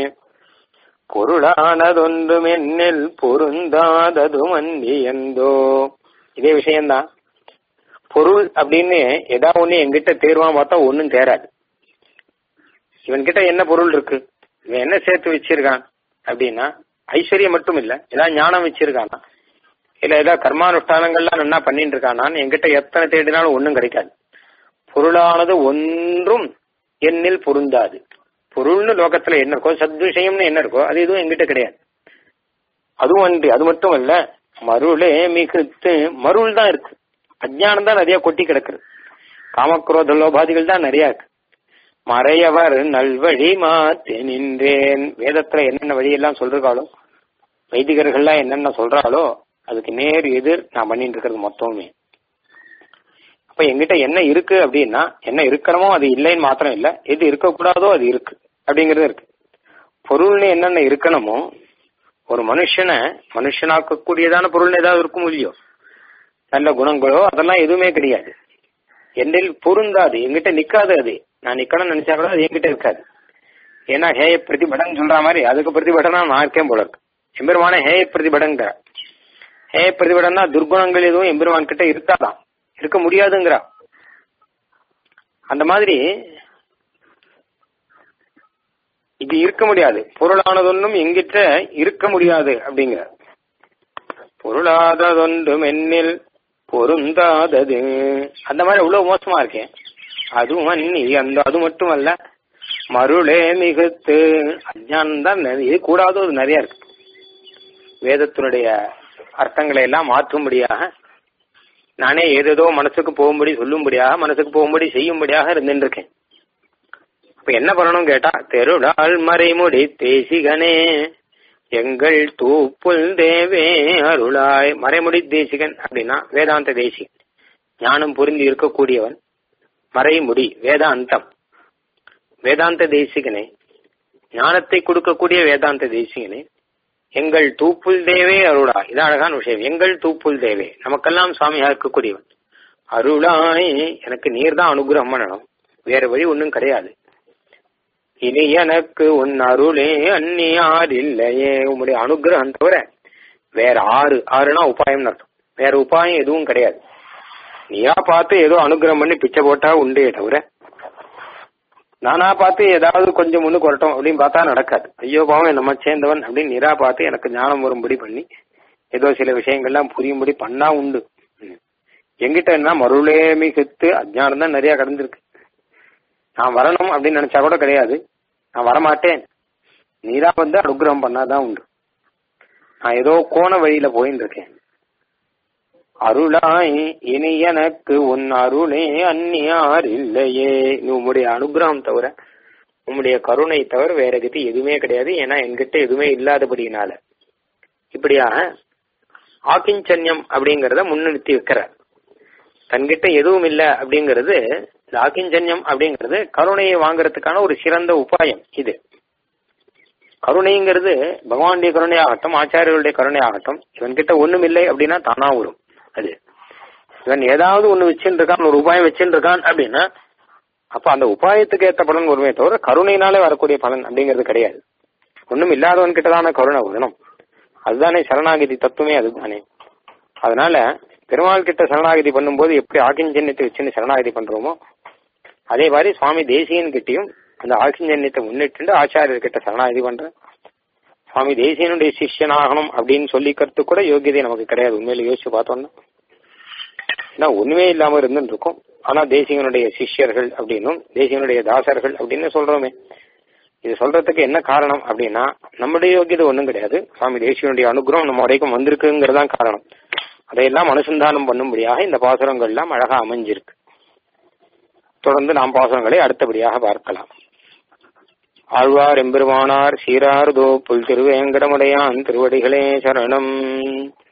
பொருளானதொன்றும் என்னில் பொருந்தாதது மந்தி எந்தோ இதே விஷயம்தான் பொருள் அப்படின்னு ஏதாவது ஒண்ணு என்கிட்ட தேர்வா பார்த்தா ஒன்னும் தேராது இவன்கிட்ட என்ன பொருள் இருக்கு இவன் என்ன சேர்த்து வச்சிருக்கான் அப்படின்னா ஐஸ்வர்யம் மட்டும் இல்ல ஏதாவது ஞானம் வச்சிருக்கானா இல்ல ஏதாவது கர்மானுஷ்டானங்கள்லாம் என்ன பண்ணிட்டு இருக்கானான்னு என்கிட்ட எத்தனை தேடினாலும் ஒன்னும் கிடைக்காது பொருளானது ஒன்றும் என்னில் பொருந்தாது பொருள்னு லோகத்துல என்ன இருக்கோ சத்விஷயம்னு என்ன இருக்கோ அது எதுவும் எங்கிட்ட கிடையாது அதுவும் அன்று அது மட்டும் இல்ல மருளே மிகுத்து மருள் தான் இருக்கு அஜ்ஞானம் தான் நிறைய கொட்டி கிடக்குது காமக்ரோத லோபாதிகள் தான் நிறைய இருக்கு மறையவர் நல்வழி மாத்தி நின்றேன் வேதத்துல என்னென்ன வழியெல்லாம் சொல்றாளோ வைதிகர்கள்லாம் என்னென்ன சொல்றாளோ அதுக்கு நேர் எதிர் நான் பண்ணிட்டு இருக்கிறது மொத்தமே அப்ப எங்கிட்ட என்ன இருக்கு அப்படின்னா என்ன இருக்கணுமோ அது இல்லைன்னு மாத்திரம் இல்ல எது இருக்கக்கூடாதோ அது இருக்கு அப்படிங்கறது இருக்கு பொருள்னு என்னென்ன இருக்கணுமோ ஒரு மனுஷனை மனுஷனாக்கக்கூடியதான பொருள் ஏதாவது இருக்கும் இல்லையோ நல்ல குணங்களோ அதெல்லாம் எதுவுமே கிடையாது என்னில் பொருந்தாது எங்கிட்ட நிக்காது அது நான் நிக்கணும்னு நினைச்சா கூட அது என்கிட்ட இருக்காது ஏன்னா ஹேய பிரதிபடன் சொல்ற மாதிரி அதுக்கு பிரதிபடனா நான் இருக்கேன் போல இருக்கு எம்பெருமான ஹேய பிரதிபடங்கிற ஹேய பிரதிபடன்னா துர்குணங்கள் எதுவும் எம்பெருமான் கிட்ட இருக்காதான் இருக்க முடியாதுங்கிறா அந்த மாதிரி இது இருக்க முடியாது பொருளானதொன்னும் எங்கிட்ட இருக்க முடியாது அப்படிங்கிற பொருளாததொன்றும் என்னில் பொருந்தாதது அந்த மாதிரி அவ்வளவு மோசமா இருக்கேன் அதுவும் அன்னி அந்த அது மட்டும் அல்ல மருளே மிகுத்து அஜானம் தான் இது கூடாதது நிறைய இருக்கு வேதத்தினுடைய அர்த்தங்களை எல்லாம் மாற்றும்படியாக நானே ஏதேதோ மனசுக்கு போகும்படி சொல்லும்படியாக மனசுக்கு போகும்படி செய்யும்படியாக இருந்துருக்கேன் இப்ப என்ன பண்ணணும் கேட்டா தெருடால் மறைமுடி தேசிகனே எங்கள் தூப்புல் தேவே அருளாய் மறைமுடி தேசிகன் அப்படின்னா வேதாந்த தேசிகன் ஞானம் புரிந்து இருக்கக்கூடியவன் மறைமுடி வேதாந்தம் வேதாந்த தேசிகனே ஞானத்தை கொடுக்கக்கூடிய வேதாந்த தேசிகனே எங்கள் தூப்புல் தேவே அருளா இது அழகான விஷயம் எங்கள் தூப்புல் தேவே நமக்கெல்லாம் சுவாமியா இருக்கக்கூடியவன் அருளாய் எனக்கு நீர் தான் அனுகிரகம் பண்ணணும் வேற வழி ஒன்றும் கிடையாது இனி எனக்கு உன் அருளே அந்நியார் இல்லையே உம்முடைய அனுகிரகம் தவிர வேற ஆறு ஆறுனா உபாயம்னு அர்த்தம் வேற உபாயம் எதுவும் கிடையாது நீயா பார்த்து ஏதோ அனுகிரகம் பண்ணி பிச்சை போட்டா உண்டே தவிர நானா பார்த்து ஏதாவது கொஞ்சம் முன்னுக்கு வரட்டும் அப்படின்னு பார்த்தா நடக்காது ஐயோ பாவம் நம்ம சேர்ந்தவன் அப்படின்னு நீரா பார்த்து எனக்கு ஞானம் வரும்படி பண்ணி ஏதோ சில விஷயங்கள்லாம் புரியும்படி பண்ணா உண்டு ம். எங்கிட்ட என்ன மருளே மிகுத்து அஜ்ஞானம் தான் நிறைய கடந்திருக்கு நான் வரணும் அப்படின்னு நினைச்சா கூட கிடையாது நான் வரமாட்டேன் நீரா வந்து அனுகிரகம் பண்ணாதான் உண்டு நான் ஏதோ கோண வழியில போயின்னு இருக்கேன் அருளாய் இனி எனக்கு உன் அருளே அந்நியார் இல்லையே நீ உம்முடைய அனுகிரகம் தவிர உம்முடைய கருணை தவிர வேற கதி எதுவுமே கிடையாது ஏன்னா என்கிட்ட எதுவுமே இல்லாதபடியினால இப்படியாக ஆக்கிஞ்சன்யம் அப்படிங்கறத முன்னிறுத்தி வைக்கிறார் தன்கிட்ட எதுவும் இல்ல அப்படிங்கிறது இந்த ஆக்கிஞ்சன்யம் அப்படிங்கிறது கருணையை வாங்குறதுக்கான ஒரு சிறந்த உபாயம் இது கருணைங்கிறது பகவானுடைய கருணையாகட்டும் ஆச்சாரியர்களுடைய கருணையாகட்டும் இவன்கிட்ட ஒண்ணும் இல்லை அப்படின்னா தானா வரும் அது இவன் ஏதாவது ஒண்ணு வச்சுட்டு இருக்கான் ஒரு உபாயம் வச்சுட்டு இருக்கான் அப்படின்னா அப்ப அந்த உபாயத்துக்கு ஏத்த பலன் வருமே தவிர கருணையினாலே வரக்கூடிய பலன் அப்படிங்கிறது கிடையாது ஒண்ணும் இல்லாதவன் கிட்டதான கருணை வரணும் அதுதானே சரணாகதி தத்துவமே அதுதானே அதனால பெருமாள் கிட்ட சரணாகதி பண்ணும்போது எப்படி ஆக்கிஞ்சன்யத்தை வச்சுன்னு சரணாகதி பண்றோமோ அதே மாதிரி சுவாமி தேசியன் கிட்டயும் அந்த ஆக்கிஞ்சன்யத்தை முன்னிட்டு ஆச்சாரியர் கிட்ட சரணாகதி பண்றேன் சுவாமி தேசியனுடைய சிஷ்யனாகணும் அப்படின்னு சொல்லிக்கிறது கூட யோகியதை நமக்கு கிடையாது உண்மையில யோசிச்சு பார்த்தோம்னா ஏன்னா ஒண்ணுமே இல்லாம இருந்துட்டு இருக்கோம் ஆனா தேசிகனுடைய சிஷ்யர்கள் அப்படின்னும் தேசிகனுடைய தாசர்கள் அப்படின்னு சொல்றோமே இது சொல்றதுக்கு என்ன காரணம் அப்படின்னா நம்முடைய யோகியதை ஒண்ணும் கிடையாது சுவாமி தேசியனுடைய அனுகிரகம் நம்ம வரைக்கும் வந்திருக்குங்கிறதான் காரணம் அதையெல்லாம் அனுசந்தானம் பண்ணும்படியாக இந்த பாசுரங்கள் எல்லாம் அழகா அமைஞ்சிருக்கு தொடர்ந்து நாம் பாசுரங்களை அடுத்தபடியாக பார்க்கலாம் ஆழ்வார் எம்பெருமானார் சீரார்தோ புல் திருவேங்கடமுடையான் திருவடிகளே சரணம்